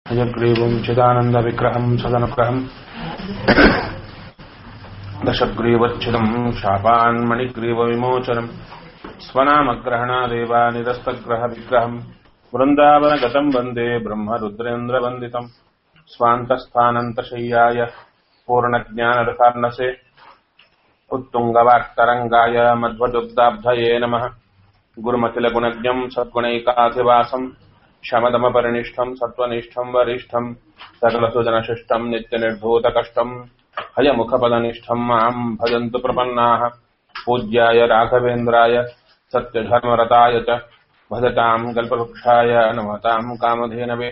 हयग्रीवम् चिदानन्दविग्रहम् सदनुग्रहम् दशग्रीवच्छिदम् शापान्मणिग्रीवविमोचनम् स्वनामग्रहणादेवानिरस्तग्रहविग्रहम् वृन्दावनगतम् वन्दे ब्रह्मरुद्रेन्द्रवन्दितम् स्वान्तस्थानन्तशय्याय पूर्णज्ञानरसार्णसे उत्तुङ्गवाक्तरङ्गाय मध्वदुग्धाब्धये नमः गुरुमतिलगुणज्ञम् सद्गुणैकाधिवासम् शमदमपरिनिष्ठम् सत्त्वनिष्ठम् वरिष्ठम् सकलसुजनशिष्टम् नित्यनिर्धूतकष्टम् हयमुखपदनिष्ठम् माम् भजन्तु प्रपन्नाः पूज्याय राघवेन्द्राय सत्यधर्मरताय च भजताम् कल्पवृक्षाय नमताम् कामधेनवे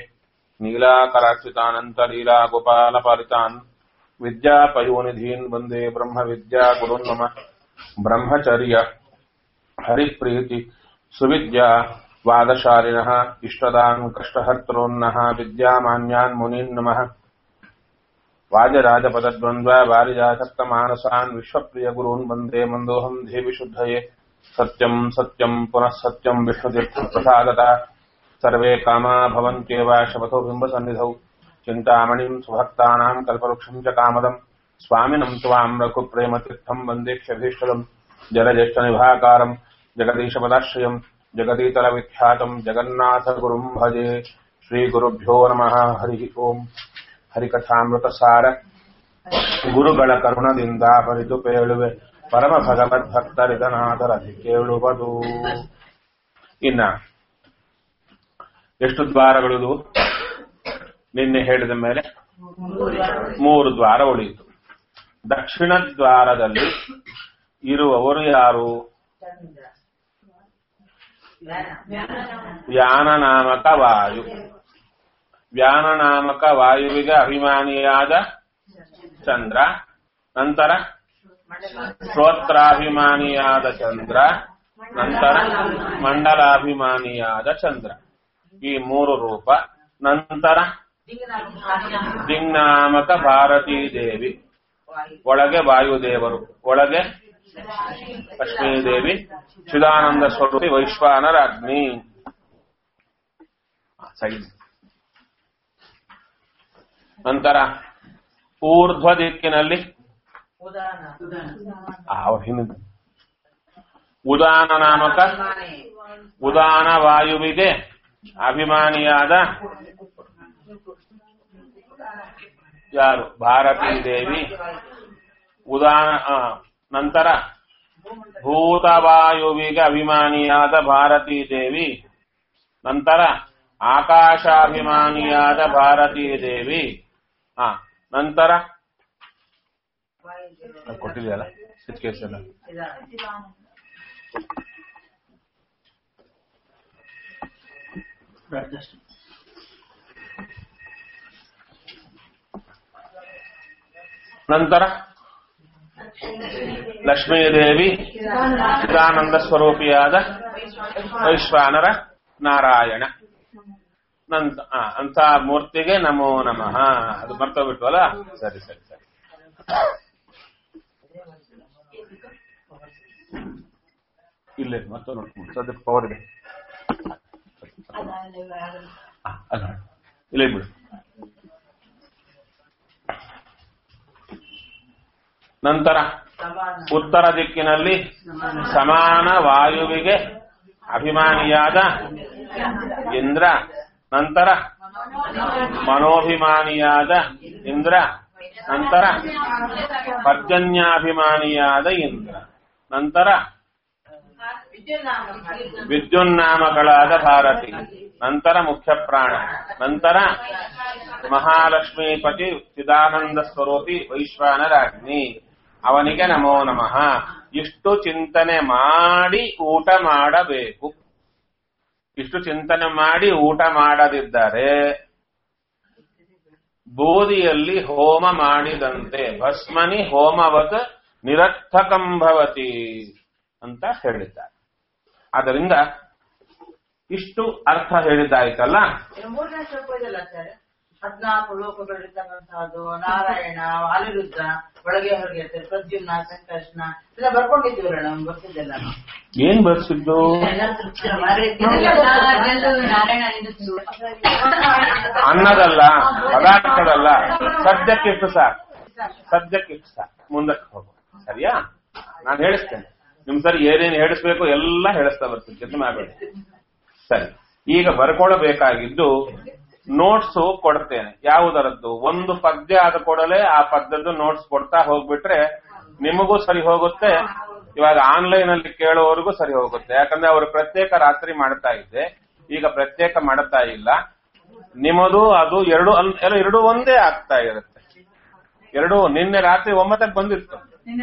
नीलाकराक्षितानन्तलीलागोपालपालितान् विद्यापयोनिधीन् वन्दे ब्रह्मविद्यागुरुन् मम ब्रह्मचर्य हरिप्रीति सुविद्या वादशालिनः इष्टदान् कष्टहर्तॄन्नः विद्यामान्यान् मुनीन् नमः वाजराजपदद्वन्द्व वारिजासक्तमानसान् विश्वप्रियगुरून् वन्दे मन्दोऽहम् देविशुद्धये सत्यम् सत्यम् पुनः सत्यम् विष्णुतीर्थप्रसादता सर्वे कामा भवन्त्येव शपथो बिम्बसन्निधौ चिन्तामणिम् सुभक्तानाम् कल्पवृक्षम् च कामदम् स्वामिनम् त्वाम् रघुप्रेमतीर्थम् वन्दे क्षभीष्टदम् जलज्येष्ठनिभाकारम् जगदीशपदाश्रयम् जगदीतलविख्यातम् जगन्नाथगुरुम् भजे श्रीगुरुभ्यो नमः हरिः ओम् ಹರಿಕಥಾಮೃತಸಾರ ಗುರುಗಳ ಕರುಣದಿಂದ ಪರಿತು ಪೇಳುವೆ ಪರಮ ಭಗವದ್ಭಕ್ತರಿದನಾದರದಿ ಕೇಳುವುದು ಇನ್ನ ಎಷ್ಟು ದ್ವಾರಗಳಿದು ನಿನ್ನೆ ಹೇಳಿದ ಮೇಲೆ ಮೂರು ದ್ವಾರ ಉಳಿಯಿತು ದಕ್ಷಿಣ ದ್ವಾರದಲ್ಲಿ ಇರುವವರು ಯಾರು ವ್ಯಾನ ನಾಮಕ ವಾಯು ವ್ಯಾನ ನಾಮಕ ವಾಯುವಿಗೆ ಅಭಿಮಾನಿಯಾದ ಚಂದ್ರ ನಂತರ ಶ್ರೋತ್ರಾಭಿಮಾನಿಯಾದ ಚಂದ್ರ ನಂತರ ಮಂಡಲಾಭಿಮಾನಿಯಾದ ಚಂದ್ರ ಈ ಮೂರು ರೂಪ ನಂತರ ದಿಗ್ನಾಮಕ ಭಾರತೀ ದೇವಿ ಒಳಗೆ ವಾಯುದೇವರು ಒಳಗೆ ಲಕ್ಷ್ಮೀದೇವಿ ಚಿದಾನಂದ ಸ್ವರೂಪಿ ವೈಶ್ವಾನರ ಅಗ್ನಿ ಸರಿ ನಂತರ ಊರ್ಧ್ವ ದಿಕ್ಕಿನಲ್ಲಿ ಉದಾನ ನಾಮಕ ಉದಾನ ವಾಯುವಿಗೆ ಅಭಿಮಾನಿಯಾದ ಯಾರು ಭಾರತೀ ದೇವಿ ಉದಾನ ನಂತರ ಭೂತವಾಯುವಿಗೆ ಅಭಿಮಾನಿಯಾದ ಭಾರತೀ ದೇವಿ ನಂತರ ಆಕಾಶಾಭಿಮಾನಿಯಾದ ಭಾರತೀ ದೇವಿ ಹಾ ನಂತರ ಕೊಟ್ಟಿದೆಯಲ್ಲ ಸಿಚ್ ಎಲ್ಲ ನಂತರ ಲಕ್ಷ್ಮೀದೇವಿ ಚಿದಾನಂದ ಸ್ವರೂಪಿಯಾದ ವೈಶ್ವಾನರ ನಾರಾಯಣ ನಂತ ಅಂತ ಮೂರ್ತಿಗೆ ನಮೋ ನಮಃ ಅದು ಮರ್ತೋಗ್ಬಿಟ್ವಲ್ಲ ಸರಿ ಸರಿ ಸರಿ ಇಲ್ಲೇ ಮತ್ತೆ ನೋಡ್ಕೊಂಡು ಸದ್ಯಕ್ಕೆ ಪವರ್ ಇದೆ ಇಲ್ಲೇ ಬಿಡು ನಂತರ ಉತ್ತರ ದಿಕ್ಕಿನಲ್ಲಿ ಸಮಾನ ವಾಯುವಿಗೆ ಅಭಿಮಾನಿಯಾದ ಇಂದ್ರ ನಂತರ ಮನೋಭಿಮಾನಿಯಾದ ಇಂದ್ರ ನಂತರ ಪರ್ಜನ್ಯಾಭಿಮಾನಿಯಾದ ಇಂದ್ರ ನಂತರ ವಿದ್ಯುನ್ನಾಮಗಳಾದ ಭಾರತಿ ನಂತರ ಮುಖ್ಯ ಪ್ರಾಣ ನಂತರ ಮಹಾಲಕ್ಷ್ಮೀಪತಿ ಚಿದಾನಂದ ಸ್ವರೂಪಿ ವೈಶ್ವಾನರಾಗ್ನಿ ಅವನಿಗೆ ನಮೋ ನಮಃ ಇಷ್ಟು ಚಿಂತನೆ ಮಾಡಿ ಊಟ ಮಾಡಬೇಕು ಇಷ್ಟು ಚಿಂತನೆ ಮಾಡಿ ಊಟ ಮಾಡದಿದ್ದರೆ ಬೂದಿಯಲ್ಲಿ ಹೋಮ ಮಾಡಿದಂತೆ ಭಸ್ಮನಿ ಹೋಮವತ್ ನಿರರ್ಥಕಂಭವತಿ ಅಂತ ಹೇಳಿದ್ದಾರೆ ಆದ್ದರಿಂದ ಇಷ್ಟು ಅರ್ಥ ಹೇಳಿದ್ದಾಯ್ತಲ್ಲ ಮೂರನೇ ಶ್ಲೋಕ ಇದೆಯಲ್ಲ ಸರ್ ಹದ್ನಾಲ್ಕು ಲೋಕಗಳಿರ್ತಕ್ಕಂತಹದ್ದು ನಾರಾಯಣ ಅನಿರುದ್ಧ ಒಳಗೆ ಹೊರಗೆ ಇರ್ತಾರೆ ಪ್ರದ್ಯುಮ್ನ ಸಂಕರ್ಷಣ ಎಲ್ಲ ಬರ್ಕೊಂಡಿದ್ದೀವಲ್ಲ ನಾವು ಬರ್ತಿದ್ದೆಲ್ಲ ಏನ್ ಬರ್ಸಿದ್ದು ಅನ್ನದಲ್ಲ ಪದಾರ್ಥದಲ್ಲ ಸದ್ಯಕ್ಕೆ ಇಷ್ಟು ಸಾಕು ಸದ್ಯಕ್ಕೆ ಇಷ್ಟು ಸಾಕು ಮುಂದಕ್ಕೆ ಹೋಗು ಸರಿಯಾ ನಾನು ಹೇಳಿಸ್ತೇನೆ ನಿಮ್ ಸರಿ ಏನೇನು ಹೇಳಿಸ್ಬೇಕು ಎಲ್ಲ ಹೇಳಿಸ್ತಾ ಬರ್ತೀನಿ ಚಿಂತೆ ಮಾಡಬೇಡಿ ಸರಿ ಈಗ ಬರ್ಕೊಳ್ಬೇಕಾಗಿದ್ದು ನೋಟ್ಸ್ ಕೊಡ್ತೇನೆ ಯಾವುದರದ್ದು ಒಂದು ಪದ್ಯ ಆದ ಕೂಡಲೇ ಆ ಪದ್ಯದ್ದು ನೋಟ್ಸ್ ಕೊಡ್ತಾ ಹೋಗ್ಬಿಟ್ರೆ ನಿಮಗೂ ಸರಿ ಹೋಗುತ್ತೆ ಇವಾಗ ಆನ್ಲೈನ್ ಅಲ್ಲಿ ಕೇಳೋವರೆಗೂ ಸರಿ ಹೋಗುತ್ತೆ ಯಾಕಂದ್ರೆ ಅವರು ಪ್ರತ್ಯೇಕ ರಾತ್ರಿ ಮಾಡ್ತಾ ಇದ್ದೆ ಈಗ ಪ್ರತ್ಯೇಕ ಮಾಡ್ತಾ ಇಲ್ಲ ನಿಮ್ಮದು ಅದು ಎರಡು ಅಲ್- ಎಲ್ಲ ಎರಡು ಒಂದೇ ಆಗ್ತಾ ಇರುತ್ತೆ ಎರಡು ನಿನ್ನೆ ರಾತ್ರಿ ಒಂಬತ್ತಕ್ಕೆ ಬಂದಿತ್ತು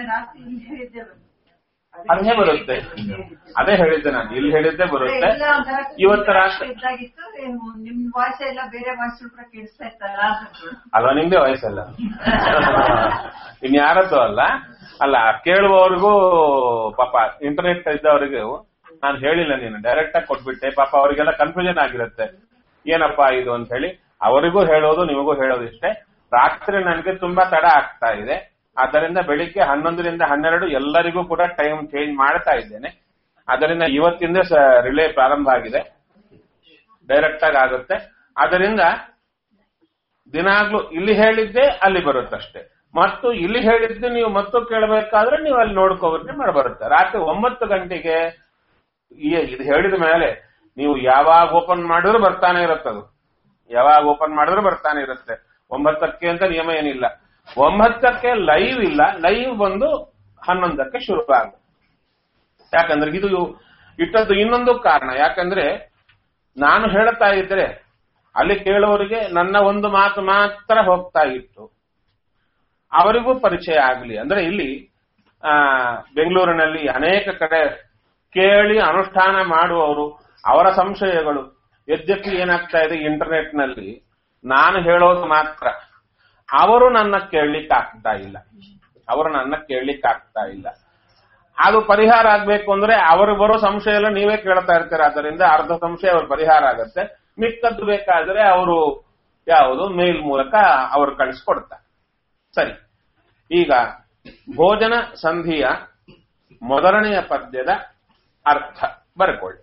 ಅದೇ ಬರುತ್ತೆ ಅದೇ ಹೇಳಿದ್ದೆ ನಾನು ಇಲ್ಲಿ ಹೇಳಿದ್ದೆ ಬರುತ್ತೆ ಇವತ್ತು ರಾತ್ರಿ ಇದ್ದಾಗಿತ್ತು ನಿಮ್ ವಾಯ್ಸ್ ಎಲ್ಲ ಬೇರೆ ವಾಯ್ಸ್ ಕೂಡ ಕೇಳಿಸ್ತಾ ಇತ್ತಲ್ಲ ಅಲ್ವಾ ನಿಮ್ದೇ ವಯಸ್ಸಲ್ಲ ಇನ್ಯಾರದ್ದು ಅಲ್ಲ ಅಲ್ಲ ಕೇಳುವವರಿಗೂ ಪಾಪ ಇಂಟರ್ನೆಟ್ ಇದ್ದವರಿಗೂ ನಾನು ಹೇಳಿಲ್ಲ ನೀನು ಡೈರೆಕ್ಟ್ ಆಗಿ ಕೊಟ್ಬಿಟ್ಟೆ ಪಾಪ ಅವರಿಗೆಲ್ಲ ಕನ್ಫ್ಯೂಷನ್ ಆಗಿರುತ್ತೆ ಏನಪ್ಪಾ ಇದು ಅಂತ ಹೇಳಿ ಅವರಿಗೂ ಹೇಳೋದು ನಿಮಗೂ ಹೇಳೋದು ಇಷ್ಟೇ ರಾತ್ರಿ ನನಗೆ ತುಂಬಾ ತಡ ಆಗ್ತಾ ಇದೆ ಆದ್ದರಿಂದ ಬೆಳಿಗ್ಗೆ ಹನ್ನೊಂದರಿಂದ ಹನ್ನೆರಡು ಎಲ್ಲರಿಗೂ ಕೂಡ ಟೈಮ್ ಚೇಂಜ್ ಮಾಡ್ತಾ ಇದ್ದೇನೆ ಅದರಿಂದ ಇವತ್ತಿಂದ ರಿಲೇ ಪ್ರಾರಂಭ ಆಗಿದೆ ಡೈರೆಕ್ಟ್ ಆಗಿ ಆಗುತ್ತೆ ಅದರಿಂದ ದಿನಾಗ್ಲೂ ಇಲ್ಲಿ ಹೇಳಿದ್ದೆ ಅಲ್ಲಿ ಬರುತ್ತಷ್ಟೇ ಮತ್ತು ಇಲ್ಲಿ ಹೇಳಿದ್ದೆ ನೀವು ಮತ್ತು ಕೇಳಬೇಕಾದ್ರೆ ನೀವು ಅಲ್ಲಿ ನೋಡ್ಕೋಬರ್ನೆ ಮಾಡಿ ಬರುತ್ತೆ ರಾತ್ರಿ ಒಂಬತ್ತು ಗಂಟೆಗೆ ಈ- ಇದು ಹೇಳಿದ ಮೇಲೆ ನೀವು ಯಾವಾಗ ಓಪನ್ ಮಾಡಿದ್ರು ಬರ್ತಾನೆ ಇರುತ್ತದು ಯಾವಾಗ ಓಪನ್ ಮಾಡಿದ್ರು ಬರ್ತಾನೆ ಇರುತ್ತೆ ಒಂಬತ್ತಕ್ಕೆ ಅಂತ ನಿಯಮ ಏನಿಲ್ಲ ಒಂಬತ್ತಕ್ಕೆ ಲೈವ್ ಇಲ್ಲ ಲೈವ್ ಬಂದು ಹನ್ನೊಂದಕ್ಕೆ ಶುರು ಆಗುತ್ತೆ ಯಾಕಂದ್ರೆ ಇದು ಇಟ್ಟದ್ದು ಇನ್ನೊಂದು ಕಾರಣ ಯಾಕಂದ್ರೆ ನಾನು ಹೇಳ್ತಾ ಇದ್ರೆ ಅಲ್ಲಿ ಕೇಳೋರಿಗೆ ನನ್ನ ಒಂದು ಮಾತು ಮಾತ್ರ ಹೋಗ್ತಾ ಇತ್ತು ಅವರಿಗೂ ಪರಿಚಯ ಆಗಲಿ ಅಂದ್ರೆ ಇಲ್ಲಿ ಆ ಬೆಂಗಳೂರಿನಲ್ಲಿ ಅನೇಕ ಕಡೆ ಕೇಳಿ ಅನುಷ್ಠಾನ ಮಾಡುವವರು ಅವರ ಸಂಶಯಗಳು ಯದ್ಯಪಿ ಏನಾಗ್ತಾ ಇದೆ ಇಂಟರ್ನೆಟ್ ನಲ್ಲಿ ನಾನು ಹೇಳೋದು ಮಾತ್ರ ಅವರು ನನ್ನ ಕೇಳಲಿಕ್ಕೆ ಆಗ್ತಾ ಇಲ್ಲ ಅವರು ನನ್ನ ಕೇಳಲಿಕ್ಕೆ ಆಗ್ತಾ ಇಲ್ಲ ಅದು ಪರಿಹಾರ ಆಗ್ಬೇಕು ಅಂದ್ರೆ ಅವರು ಬರೋ ಸಂಶಯ ಎಲ್ಲ ನೀವೇ ಕೇಳ್ತಾ ಇರ್ತೀರ ಆದ್ದರಿಂದ ಅರ್ಧ ಸಂಶಯ ಅವ್ರ ಪರಿಹಾರ ಆಗತ್ತೆ ಮಿಕ್ಕದ್ದು ಬೇಕಾದ್ರೆ ಅವರು ಯಾವುದು ಮೇಲ್ ಮೂಲಕ ಅವರು ಕಳಿಸ್ಕೊಡ್ತಾರೆ ಸರಿ ಈಗ ಭೋಜನ ಸಂಧಿಯ ಮೊದಲನೆಯ ಪದ್ಯದ ಅರ್ಥ ಬರ್ಕೊಳ್ಳಿ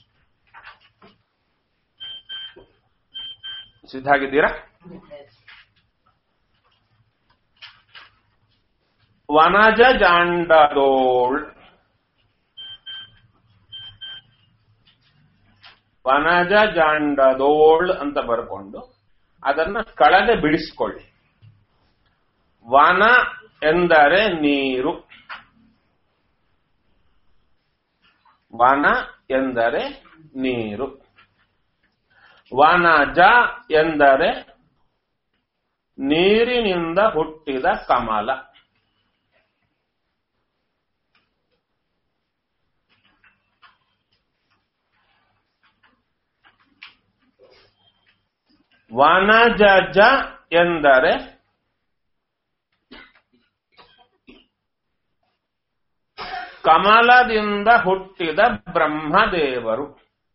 ಸಿದ್ಧಾಗಿದ್ದೀರಾ ವನಜ ಜಾಂಡದೋಳ್ ವನಜ ಜಾಂಡದೋಳ್ ಅಂತ ಬರ್ಕೊಂಡು ಅದನ್ನ ಕಳಗೆ ಬಿಡಿಸ್ಕೊಳ್ಳಿ ವನ ಎಂದರೆ ನೀರು ವನ ಎಂದರೆ ನೀರು ವನಜ ಎಂದರೆ ನೀರಿನಿಂದ ಹುಟ್ಟಿದ ಕಮಲ ವನಜಜ ಎಂದರೆ ಕಮಲದಿಂದ ಹುಟ್ಟಿದ ಬ್ರಹ್ಮದೇವರು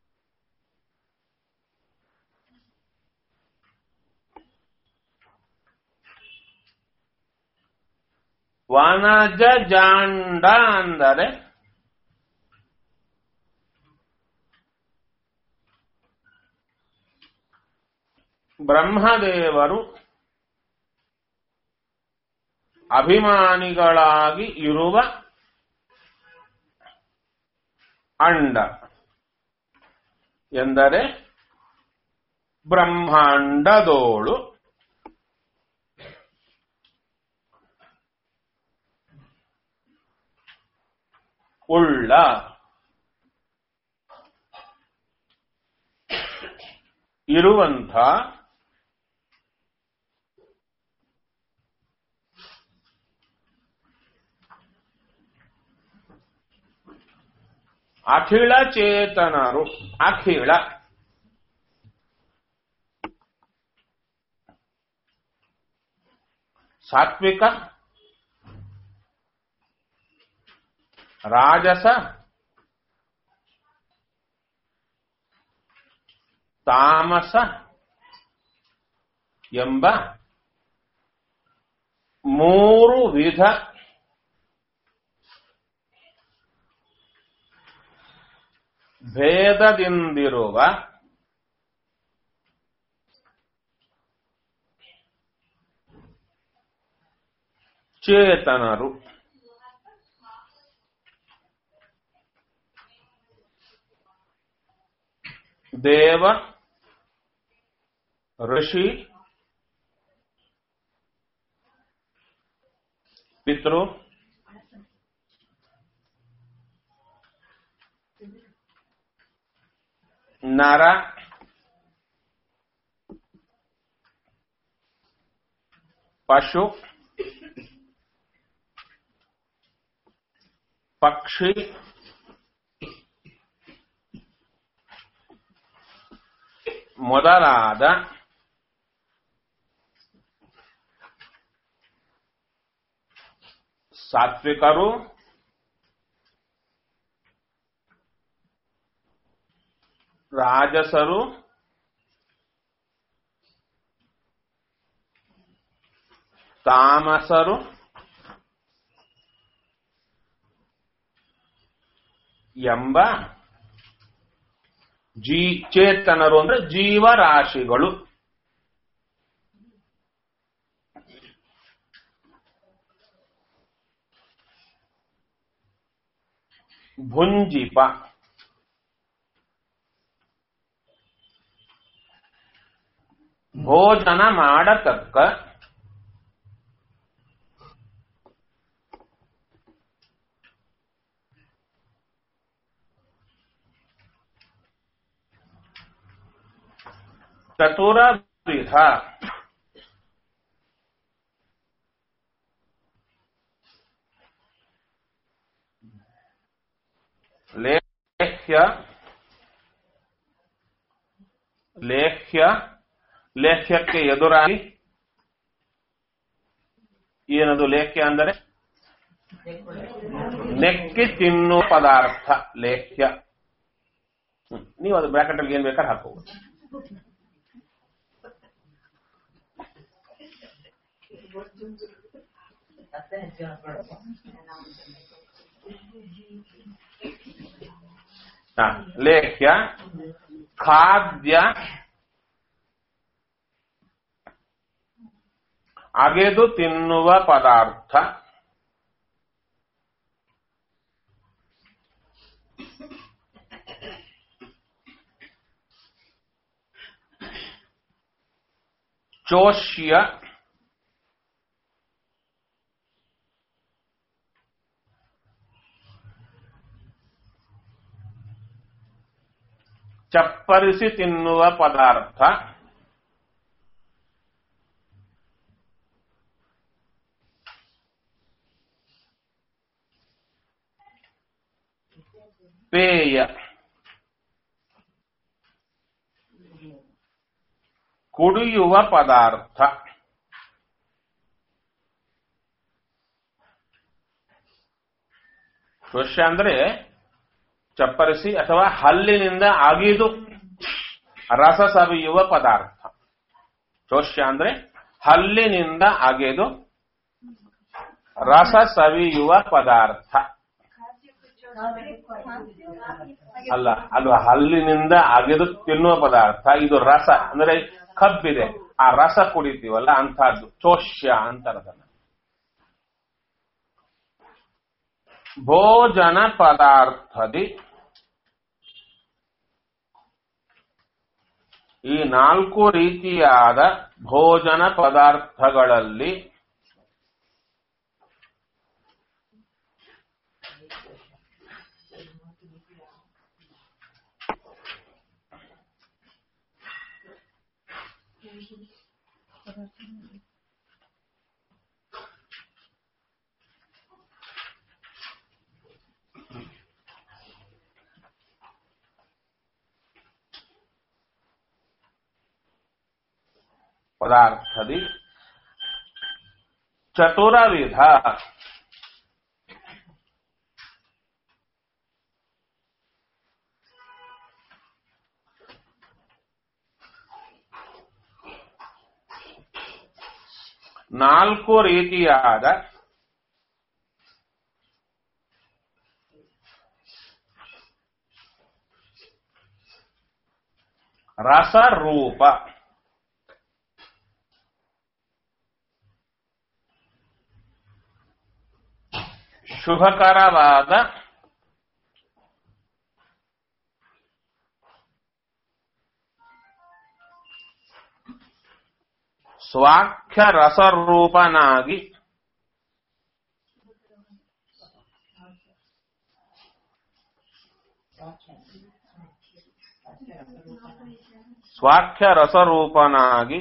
ವನಜ ಜಾಂಡ ಅಂದರೆ ಬ್ರಹ್ಮದೇವರು ಅಭಿಮಾನಿಗಳಾಗಿ ಇರುವ ಅಂಡ ಎಂದರೆ ಬ್ರಹ್ಮಾಂಡದೋಳು ಉಳ್ಳ ಇರುವಂಥ ಅಖಿಳ ಚೇತನರು ಅಖಿಳ ಸಾತ್ವಿಕ ರಾಜಸ ತಾಮಸ ಎಂಬ ಮೂರು ವಿಧ ಭೇದದಿಂದಿರುವ ಚೇತನರು ದೇವ ಋಷಿ ಪಿತೃ ನರ ಪಶು ಪಕ್ಷಿ ಮೊದಲಾದ ಸಾತ್ವಿಕರು ರಾಜಸರು ತಾಮಸರು ಎಂಬ ಜೀ ಚೇತನರು ಅಂದ್ರೆ ಜೀವರಾಶಿಗಳು ಭುಂಜಿಪ ಭೋಜನ ಮಾಡತಕ್ಕ ಚತುರ ವಿಧ ಲೇಹ್ಯ ಲೇಹ್ಯ ಲೇಹ್ಯಕ್ಕೆ ಎದುರಾಗಿ ಏನದು ಲೇಹ್ಯ ಅಂದರೆ ನೆಕ್ಕಿ ತಿನ್ನುವ ಪದಾರ್ಥ ಲೇಹ್ಯ ಹ್ಮ್. ನೀವು ಅದು ಬ್ರಾಕೆಟ್ ಅಲ್ಲಿ ಏನ್ ಬೇಕಾದ್ರೆ ಹಾಕೋಬಹುದು ಮತ್ತೆ ಹೆಚ್ಚು ಹಾಕೊಳ್ಳೋದು. ಹ, ಲೇಹ್ಯ ಖಾದ್ಯ ಅಗೆದು ತಿನ್ನುವ ಪದಾರ್ಥ ಚೋಷ್ಯ ಚಪ್ಪರಿಸಿ ತಿನ್ನುವ ಪದಾರ್ಥ ಪೇಯ ಕುಡಿಯುವ ಪದಾರ್ಥ ಶೋಷ್ಯ ಅಂದ್ರೆ ಚಪ್ಪರಿಸಿ ಅಥವಾ ಹಲ್ಲಿನಿಂದ ಅಗಿದು ರಸ ಸವಿಯುವ ಪದಾರ್ಥ ಶೋಷ್ಯ ಅಂದ್ರೆ ಹಲ್ಲಿನಿಂದ ಅಗೆದು ರಸ ಸವಿಯುವ ಪದಾರ್ಥ ಅಲ್ಲ ಅದು ಹಲ್ಲಿನಿಂದ ಅಗೆದು ತಿನ್ನುವ ಪದಾರ್ಥ ಇದು ರಸ ಅಂದ್ರೆ ಕಬ್ಬಿದೆ ಆ ರಸ ಕುಡಿತೀವಲ್ಲ ಅಂತಹದ್ದು ಚೋಷ್ಯ ಅಂತಾರೆ ಅದನ್ನ ಭೋಜನ ಪದಾರ್ಥದಿ ಈ ನಾಲ್ಕು ರೀತಿಯಾದ ಭೋಜನ ಪದಾರ್ಥಗಳಲ್ಲಿ ಪದಾರ್ಥದಿ ಚತುರವಿಧ ನಾಲ್ಕು ರೀತಿಯಾದ ರಸರೂಪ ಶುಭಕರವಾದ ಸ್ವಾಖ್ಯ ರಸರೂಪನಾಗಿ ಸ್ವಾಖ್ಯ ರಸರೂಪನಾಗಿ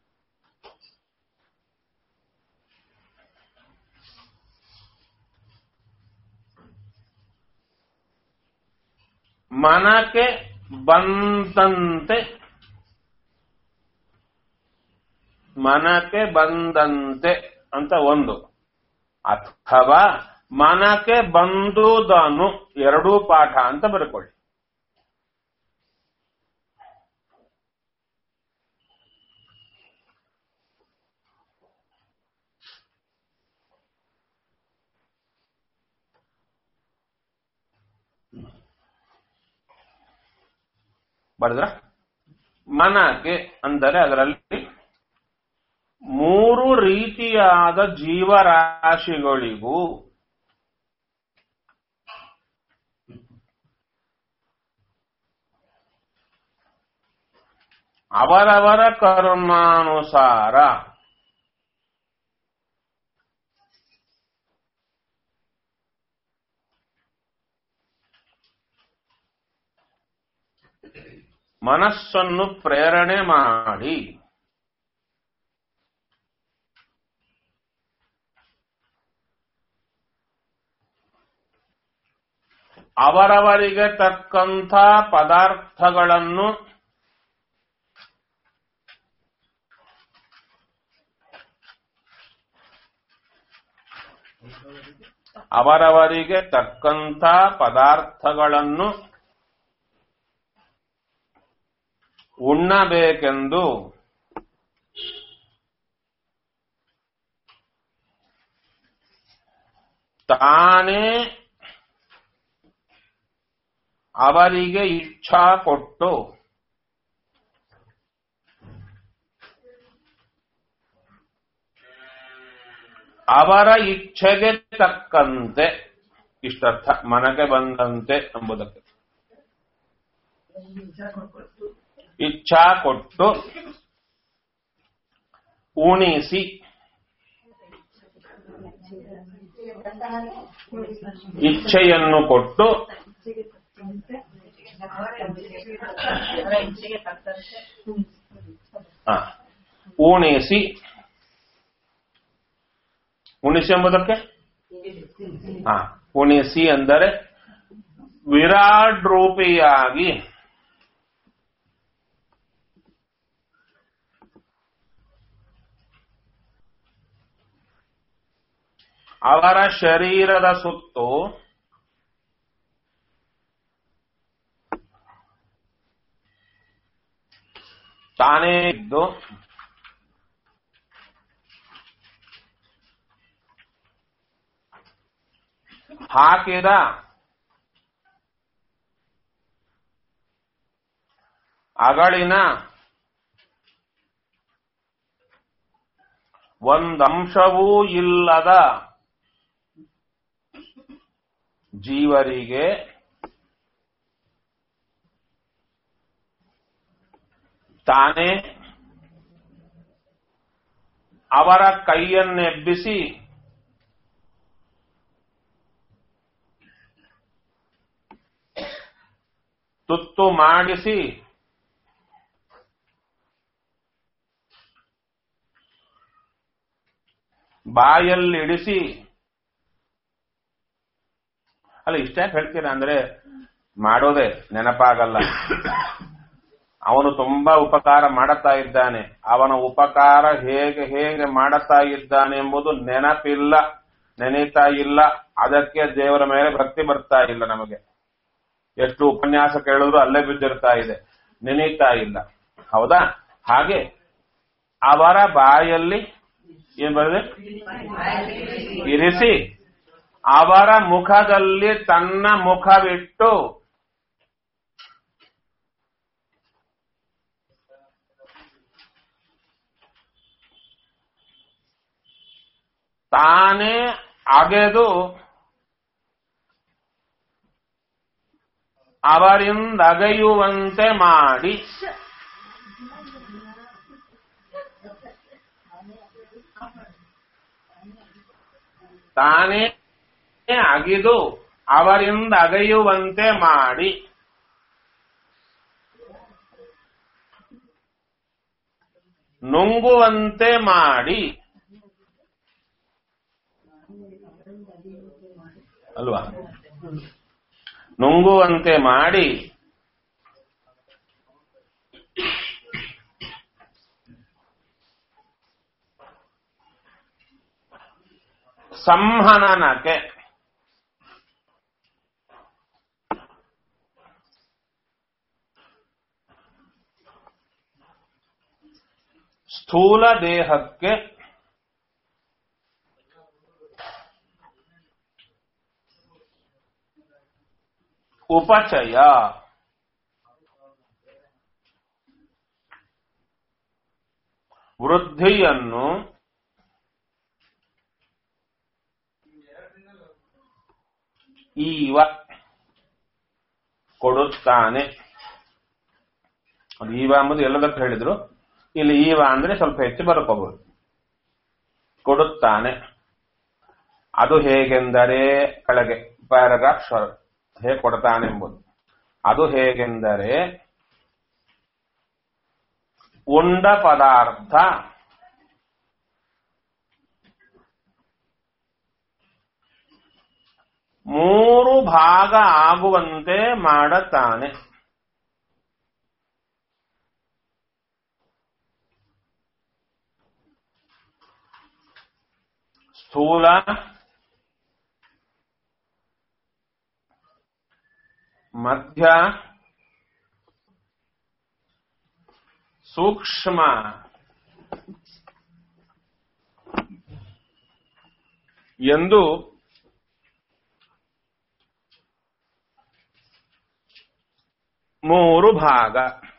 ಮನಕ್ಕೆ ಬಂದಂತೆ ಮನಕ್ಕೆ ಬಂದಂತೆ ಅಂತ ಒಂದು ಅಥವಾ ಮನಕ್ಕೆ ಬಂದುದನು ಎರಡೂ ಪಾಠ ಅಂತ ಬರ್ಕೊಳ್ಳಿ ಬರೆದ್ರ ಮನಕ್ಕೆ ಅಂದರೆ ಅದರಲ್ಲಿ ಮೂರು ರೀತಿಯಾದ ಜೀವರಾಶಿಗಳಿಗೂ ಅವರವರ ಕರ್ಮಾನುಸಾರ ಮನಸ್ಸನ್ನು ಪ್ರೇರಣೆ ಮಾಡಿ ಅವರವರಿಗೆ ತಕ್ಕಂಥ ಪದಾರ್ಥಗಳನ್ನು ಅವರವರಿಗೆ ತಕ್ಕಂಥ ಪದಾರ್ಥಗಳನ್ನು ಉಣ್ಣಬೇಕೆಂದು ತಾನೇ ಅವರಿಗೆ ಇಚ್ಛಾ ಕೊಟ್ಟು ಅವರ ಇಚ್ಛೆಗೆ ತಕ್ಕಂತೆ ಇಷ್ಟರ್ಥ ಮನಗೆ ಬಂದಂತೆ ಎಂಬುದಕ್ಕೆ ಇಚ್ಛಾ ಕೊಟ್ಟು ಉಣಿಸಿ ಇಚ್ಛೆಯನ್ನು ಕೊಟ್ಟು ಆ, ಉಣಿಸಿ ಉಣಿಸಿ ಎಂಬುದಕ್ಕೆ ಆ, ಉಣಿಸಿ ಅಂದರೆ ವಿರಾಟ್ ರೂಪಿಯಾಗಿ ಅವರ ಶರೀರದ ಸುತ್ತು ತಾನೇ ಇದ್ದು ಹಾಕಿದ ಅಗಳಿನ ಒಂದಂಶವೂ ಇಲ್ಲದ ಜೀವರಿಗೆ ತಾನೇ ಅವರ ಕೈಯನ್ನೆಬ್ಬಿಸಿ ತುತ್ತು ಮಾಡಿಸಿ ಬಾಯಲ್ಲಿಡಿಸಿ ಅಲ್ಲ ಇಷ್ಟ್ಯಾಕೆ ಹೇಳ್ತೀರಾ ಅಂದ್ರೆ ಮಾಡೋದೇ ನೆನಪಾಗಲ್ಲ ಅವನು ತುಂಬಾ ಉಪಕಾರ ಮಾಡುತ್ತಾ ಇದ್ದಾನೆ ಅವನ ಉಪಕಾರ ಹೇಗೆ ಹೇಗೆ ಮಾಡುತ್ತಾ ಇದ್ದಾನೆ ಎಂಬುದು ನೆನಪಿಲ್ಲ ನೆನೀತಾ ಇಲ್ಲ ಅದಕ್ಕೆ ದೇವರ ಮೇಲೆ ಭಕ್ತಿ ಬರ್ತಾ ಇಲ್ಲ ನಮಗೆ ಎಷ್ಟು ಉಪನ್ಯಾಸ ಕೇಳಿದ್ರು ಅಲ್ಲೇ ಬಿದ್ದಿರ್ತಾ ಇದೆ ನೆನೀತಾ ಇಲ್ಲ ಹೌದಾ ಹಾಗೆ ಅವರ ಬಾಯಲ್ಲಿ ಏನ್ ಬರದೆ ಇರಿಸಿ ಅವರ ಮುಖದಲ್ಲಿ ತನ್ನ ಮುಖವಿಟ್ಟು ತಾನೇ ಅಗೆದು ಅವರಿಂದಗೆಯುವಂತೆ ಮಾಡಿ ತಾನೇ ಅಗಿದು ಅವರಿಂದ ಅಗೆಯುವಂತೆ ಮಾಡಿ ನುಂಗುವಂತೆ ಮಾಡಿ ಅಲ್ವಾ ನುಂಗುವಂತೆ ಮಾಡಿ ಸಂಹನನಕ್ಕೆ ಸ್ಥೂಲ ದೇಹಕ್ಕೆ ಉಪಚಯ ವೃದ್ಧಿಯನ್ನು ಈವ ಕೊಡುತ್ತಾನೆ ಅದು ಈವ ಎಂಬುದು ಎಲ್ಲದಕ್ಕೂ ಹೇಳಿದ್ರು ಇಲ್ಲಿ ಈವ ಅಂದ್ರೆ ಸ್ವಲ್ಪ ಹೆಚ್ಚು ಬರ್ಕೋಬಹುದು ಕೊಡುತ್ತಾನೆ ಅದು ಹೇಗೆಂದರೆ ಕೆಳಗೆ ಪ್ಯಾರಾಗ್ರಾಫ್ ಹೇಗೆ ಕೊಡ್ತಾನೆ ಎಂಬುದು ಅದು ಹೇಗೆಂದರೆ ಉಂಡ ಪದಾರ್ಥ ಮೂರು ಭಾಗ ಆಗುವಂತೆ ಮಾಡುತ್ತಾನೆ ಸ್ಥೂಲ ಮಧ್ಯ ಸೂಕ್ಷ್ಮ ಎಂದು ಮೂರು ಭಾಗ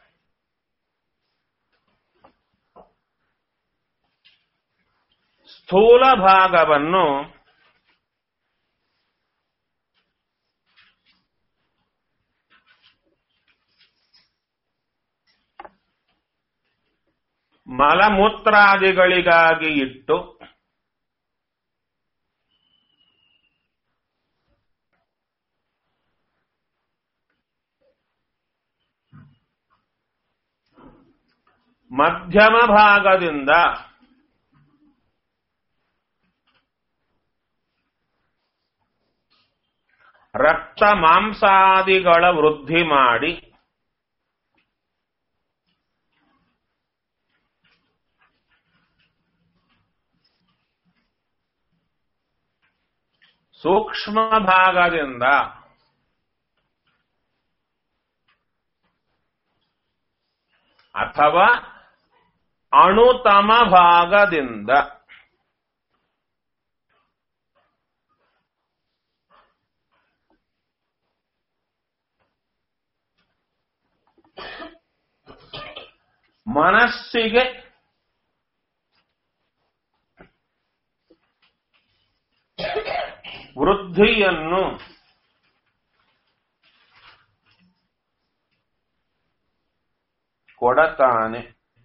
ಸ್ಥೂಲ ಭಾಗವನ್ನು ಮಲಮೂತ್ರಾದಿಗಳಿಗಾಗಿ ಇಟ್ಟು ಮಧ್ಯಮ ಭಾಗದಿಂದ ರಕ್ತ ಮಾಂಸಾದಿಗಳ ವೃದ್ಧಿ ಮಾಡಿ ಸೂಕ್ಷ್ಮ ಭಾಗದಿಂದ ಅಥವಾ ಅಣುತಮ ಭಾಗದಿಂದ ಮನಸ್ಸಿಗೆ ವೃದ್ಧಿಯನ್ನು ಕೊಡತಾನೆ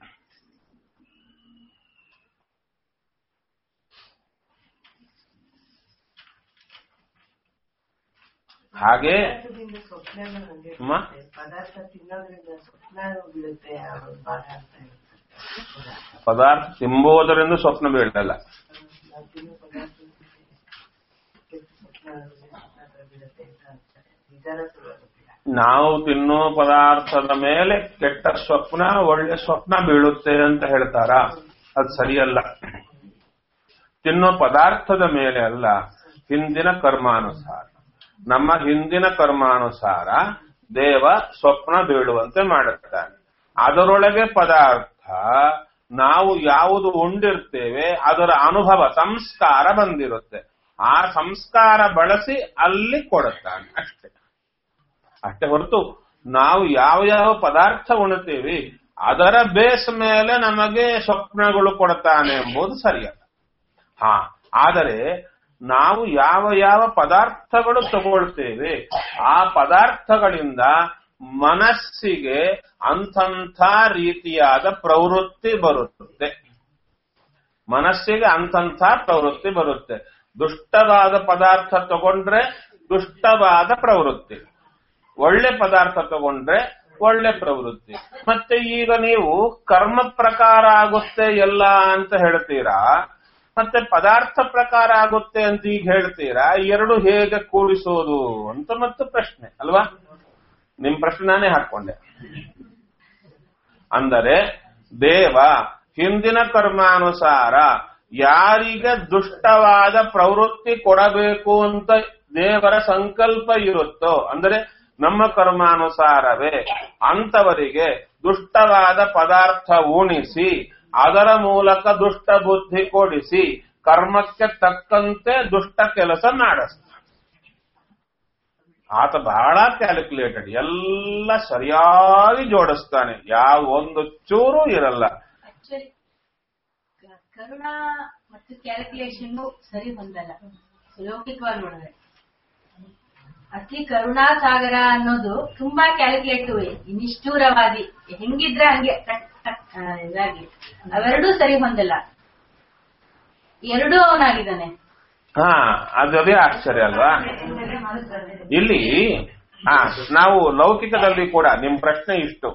ಹಾಗೆ ಪದಾರ್ಥದಿಂದ ಸ್ವಪ್ನ ಹಂಗೆ ಅಮ್ಮ? ಬೀಳುತ್ತೆ. ಪದಾರ್ಥ ತಿನ್ನೋದ್ರಿಂದ ಸ್ವಪ್ನ ಬೀಳುತ್ತೆ ಅನ್ನೋ ಭಾಗ ಅಂತ ಹೇಳ್ತಾರೆ ಪದಾರ್ಥ ತಿಂಬೋದರಿಂದ ಸ್ವಪ್ನ ಬೀಳಲ್ಲ ನಾವು ತಿನ್ನೋ ಪದಾರ್ಥ ಕೆಟ್ಟ ಸ್ವಪ್ನ ಸ್ವಪ್ನ ಬೀಳುತ್ತೆ ಅಂತ ಅಂತಾರೆ ನಿಧಾನ ಸುಲಭ ನಾವು ತಿನ್ನೋ ಪದಾರ್ಥದ ಮೇಲೆ ಕೆಟ್ಟ ಸ್ವಪ್ನ ಒಳ್ಳೆ ಸ್ವಪ್ನ ಬೀಳುತ್ತೆ ಅಂತ ಹೇಳ್ತಾರ ಅದು ಸರಿಯಲ್ಲ ತಿನ್ನೋ ಪದಾರ್ಥದ ಮೇಲೆ ಅಲ್ಲ ಹಿಂದಿನ ಕರ್ಮಾನುಸಾರ ನಮ್ಮ ಹಿಂದಿನ ಕರ್ಮಾನುಸಾರ ದೇವ ಸ್ವಪ್ನ ಬೀಳುವಂತೆ ಮಾಡುತ್ತಾನೆ ಅದರೊಳಗೆ ಪದಾರ್ಥ ನಾವು ಯಾವುದು ಉಂಡಿರ್ತೇವೆ ಅದರ ಅನುಭವ ಸಂಸ್ಕಾರ ಬಂದಿರುತ್ತೆ ಆ ಸಂಸ್ಕಾರ ಬಳಸಿ ಅಲ್ಲಿ ಕೊಡುತ್ತಾನೆ ಅಷ್ಟೇ ಅಷ್ಟೇ ಹೊರತು ನಾವು ಯಾವ ಯಾವ ಪದಾರ್ಥ ಉಣ್ತೇವೆ ಅದರ ಬೇಸ್ ಮೇಲೆ ನಮಗೆ ಸ್ವಪ್ನಗಳು ಕೊಡ್ತಾನೆ ಎಂಬುದು ಸರಿಯಲ್ಲ ಹಾ ಆದರೆ ನಾವು ಯಾವ ಯಾವ ಪದಾರ್ಥಗಳು ತಗೊಳ್ತೇವೆ ಆ ಪದಾರ್ಥಗಳಿಂದ ಮನಸ್ಸಿಗೆ ಅಂಥಂಥ ರೀತಿಯಾದ ಪ್ರವೃತ್ತಿ ಬರುತ್ತದೆ ಮನಸ್ಸಿಗೆ ಅಂಥಂಥ ಪ್ರವೃತ್ತಿ ಬರುತ್ತೆ ದುಷ್ಟವಾದ ಪದಾರ್ಥ ತಗೊಂಡ್ರೆ ದುಷ್ಟವಾದ ಪ್ರವೃತ್ತಿ ಒಳ್ಳೆ ಪದಾರ್ಥ ತಗೊಂಡ್ರೆ ಒಳ್ಳೆ ಪ್ರವೃತ್ತಿ ಮತ್ತೆ ಈಗ ನೀವು ಕರ್ಮ ಪ್ರಕಾರ ಆಗುತ್ತೆ ಎಲ್ಲ ಅಂತ ಹೇಳ್ತೀರಾ ಮತ್ತೆ ಪದಾರ್ಥ ಪ್ರಕಾರ ಆಗುತ್ತೆ ಅಂತ ಈಗ ಹೇಳ್ತೀರಾ ಎರಡು ಹೇಗೆ ಕೂಡಿಸೋದು ಅಂತ ಮತ್ತು ಪ್ರಶ್ನೆ ಅಲ್ವಾ ನಿಮ್ ಪ್ರಶ್ನೆ ನಾನೇ ಹಾಕೊಂಡೆ ಅಂದರೆ ದೇವ ಹಿಂದಿನ ಕರ್ಮಾನುಸಾರ ಯಾರಿಗೆ ದುಷ್ಟವಾದ ಪ್ರವೃತ್ತಿ ಕೊಡಬೇಕು ಅಂತ ದೇವರ ಸಂಕಲ್ಪ ಇರುತ್ತೋ ಅಂದರೆ ನಮ್ಮ ಕರ್ಮಾನುಸಾರವೇ ಅಂತವರಿಗೆ ದುಷ್ಟವಾದ ಪದಾರ್ಥ ಉಣಿಸಿ ಅದರ ಮೂಲಕ ದುಷ್ಟ ಬುದ್ಧಿ ಕೊಡಿಸಿ ಕರ್ಮಕ್ಕೆ ತಕ್ಕಂತೆ ದುಷ್ಟ ಕೆಲಸ ಮಾಡಿಸ್ತಾನೆ ಆತ ಬಹಳ ಕ್ಯಾಲ್ಕುಲೇಟೆಡ್ ಎಲ್ಲ ಸರಿಯಾಗಿ ಜೋಡಿಸ್ತಾನೆ ಯಾವ ಒಂದು ಚೂರು ಇರಲ್ಲ ಆಕ್ಚುಲಿ ಕರುಣಾ ಮತ್ತು ಕ್ಯಾಲ್ಕುಲೇಷನ್ ಸರಿ ಹೊಂದಲ್ಲ ಲೌಕಿಕವಾಗಿ ನೋಡಿದ್ರೆ ಅತಿ ಕರುಣಾ ಸಾಗರ ಅನ್ನೋದು ತುಂಬಾ ಕ್ಯಾಲ್ಕುಲೇಟಿವ್ ನಿಷ್ಠೂರವಾದಿ ಹೆಂಗಿದ್ರೆ ಹಂಗೆ ಟಕ್ ಟಕ್ ಆ, ಇದಾಗಿ ಅವೆರಡೂ ಸರಿ ಹೊಂದಲ್ಲ ಎರಡೂ ಅವನಾಗಿದ್ದಾನೆ ಹಾ ಅದೇ ಆಶ್ಚರ್ಯ ಅಲ್ವಾ ಇಲ್ಲಿ ಹಾ ನಾವು ಲೌಕಿಕದಲ್ಲಿ ಕೂಡ ನಿಮ್ ಪ್ರಶ್ನೆ ಇಷ್ಟು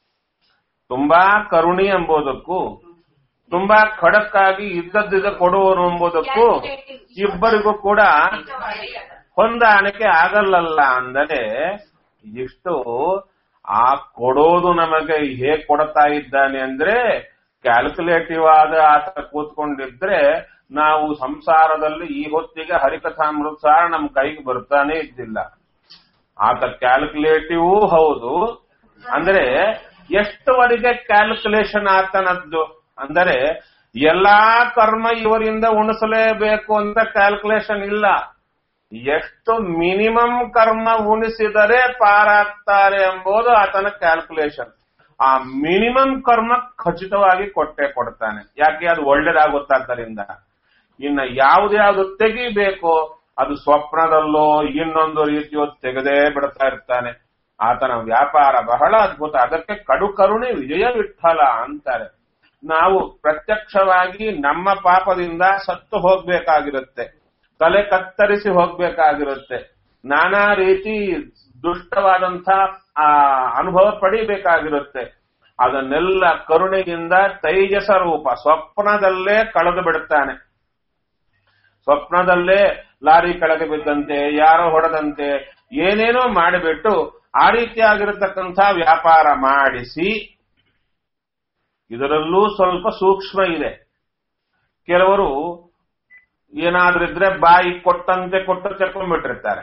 ತುಂಬಾ ಕರುಣಿ ಎಂಬುದಕ್ಕೂ ತುಂಬಾ ಖಡಕ್ಕಾಗಿ ಇದ್ದದ್ದಿದ್ದ ಕೊಡುವನು ಎಂಬುದಕ್ಕೂ ಇಬ್ಬರಿಗೂ ಕೂಡ ಹೊಂದಾಣಿಕೆ ಆಗಲ್ಲಲ್ಲ ಅಂದರೆ ಇಷ್ಟು ಆ ಕೊಡೋದು ನಮಗೆ ಹೇಗ್ ಕೊಡ್ತಾ ಇದ್ದಾನೆ ಅಂದ್ರೆ ಕ್ಯಾಲ್ಕುಲೇಟಿವ್ ಆದ ಆತ ಕೂತ್ಕೊಂಡಿದ್ರೆ ನಾವು ಸಂಸಾರದಲ್ಲಿ ಈ ಹೊತ್ತಿಗೆ ಹರಿಕಥಾಮೃತ ಸಾರ ನಮ್ ಕೈಗೆ ಬರ್ತಾನೆ ಇದ್ದಿಲ್ಲ ಆತ ಕ್ಯಾಲ್ಕುಲೇಟಿವ್ ಹೌದು ಅಂದ್ರೆ ಎಷ್ಟುವರೆಗೆ ಕ್ಯಾಲ್ಕುಲೇಷನ್ ಆತನದ್ದು ಅಂದರೆ ಎಲ್ಲಾ ಕರ್ಮ ಇವರಿಂದ ಉಣಿಸಲೇಬೇಕು ಅಂತ ಕ್ಯಾಲ್ಕುಲೇಷನ್ ಇಲ್ಲ ಎಷ್ಟು ಮಿನಿಮಮ್ ಕರ್ಮ ಉಣಿಸಿದರೆ ಪಾರಾಗ್ತಾರೆ ಎಂಬುದು ಆತನ ಕ್ಯಾಲ್ಕುಲೇಷನ್ ಆ ಮಿನಿಮಮ್ ಕರ್ಮ ಖಚಿತವಾಗಿ ಕೊಟ್ಟೆ ಕೊಡ್ತಾನೆ ಯಾಕೆ ಅದು ಒಳ್ಳೇದಾಗುತ್ತಾದ್ದರಿಂದ ಇನ್ನ ಯಾವ್ದ್ಯಾವ್ದು ತೆಗಿಬೇಕೋ ಅದು ಸ್ವಪ್ನದಲ್ಲೋ ಇನ್ನೊಂದು ರೀತಿಯೋ ತೆಗೆದೇ ಬಿಡ್ತಾ ಇರ್ತಾನೆ ಆತನ ವ್ಯಾಪಾರ ಬಹಳ ಅದ್ಭುತ ಅದಕ್ಕೆ ಕಡು ಕರುಣೆ ವಿಜಯ ವಿಠಲ ಅಂತಾರೆ ನಾವು ಪ್ರತ್ಯಕ್ಷವಾಗಿ ನಮ್ಮ ಪಾಪದಿಂದ ಸತ್ತು ಹೋಗ್ಬೇಕಾಗಿರುತ್ತೆ ತಲೆ ಕತ್ತರಿಸಿ ಹೋಗ್ಬೇಕಾಗಿರುತ್ತೆ ನಾನಾ ರೀತಿ ದುಷ್ಟವಾದಂಥ ಆ ಅನುಭವ ಪಡಿಬೇಕಾಗಿರುತ್ತೆ ಅದನ್ನೆಲ್ಲ ಕರುಣೆಯಿಂದ ತೈಜಸ ರೂಪ ಸ್ವಪ್ನದಲ್ಲೇ ಕಳೆದು ಬಿಡುತ್ತಾನೆ ಸ್ವಪ್ನದಲ್ಲೇ ಲಾರಿ ಕೆಳಗೆ ಬಿದ್ದಂತೆ ಯಾರೋ ಹೊಡೆದಂತೆ ಏನೇನೋ ಮಾಡಿಬಿಟ್ಟು ಆ ರೀತಿಯಾಗಿರತಕ್ಕಂಥ ವ್ಯಾಪಾರ ಮಾಡಿಸಿ ಇದರಲ್ಲೂ ಸ್ವಲ್ಪ ಸೂಕ್ಷ್ಮ ಇದೆ ಕೆಲವರು ಏನಾದ್ರಿದ್ರೆ ಬಾಯಿ ಕೊಟ್ಟಂತೆ ಕೊಟ್ಟು ತೆಕ್ಕೊಂಡ್ಬಿಟ್ಟಿರ್ತಾರೆ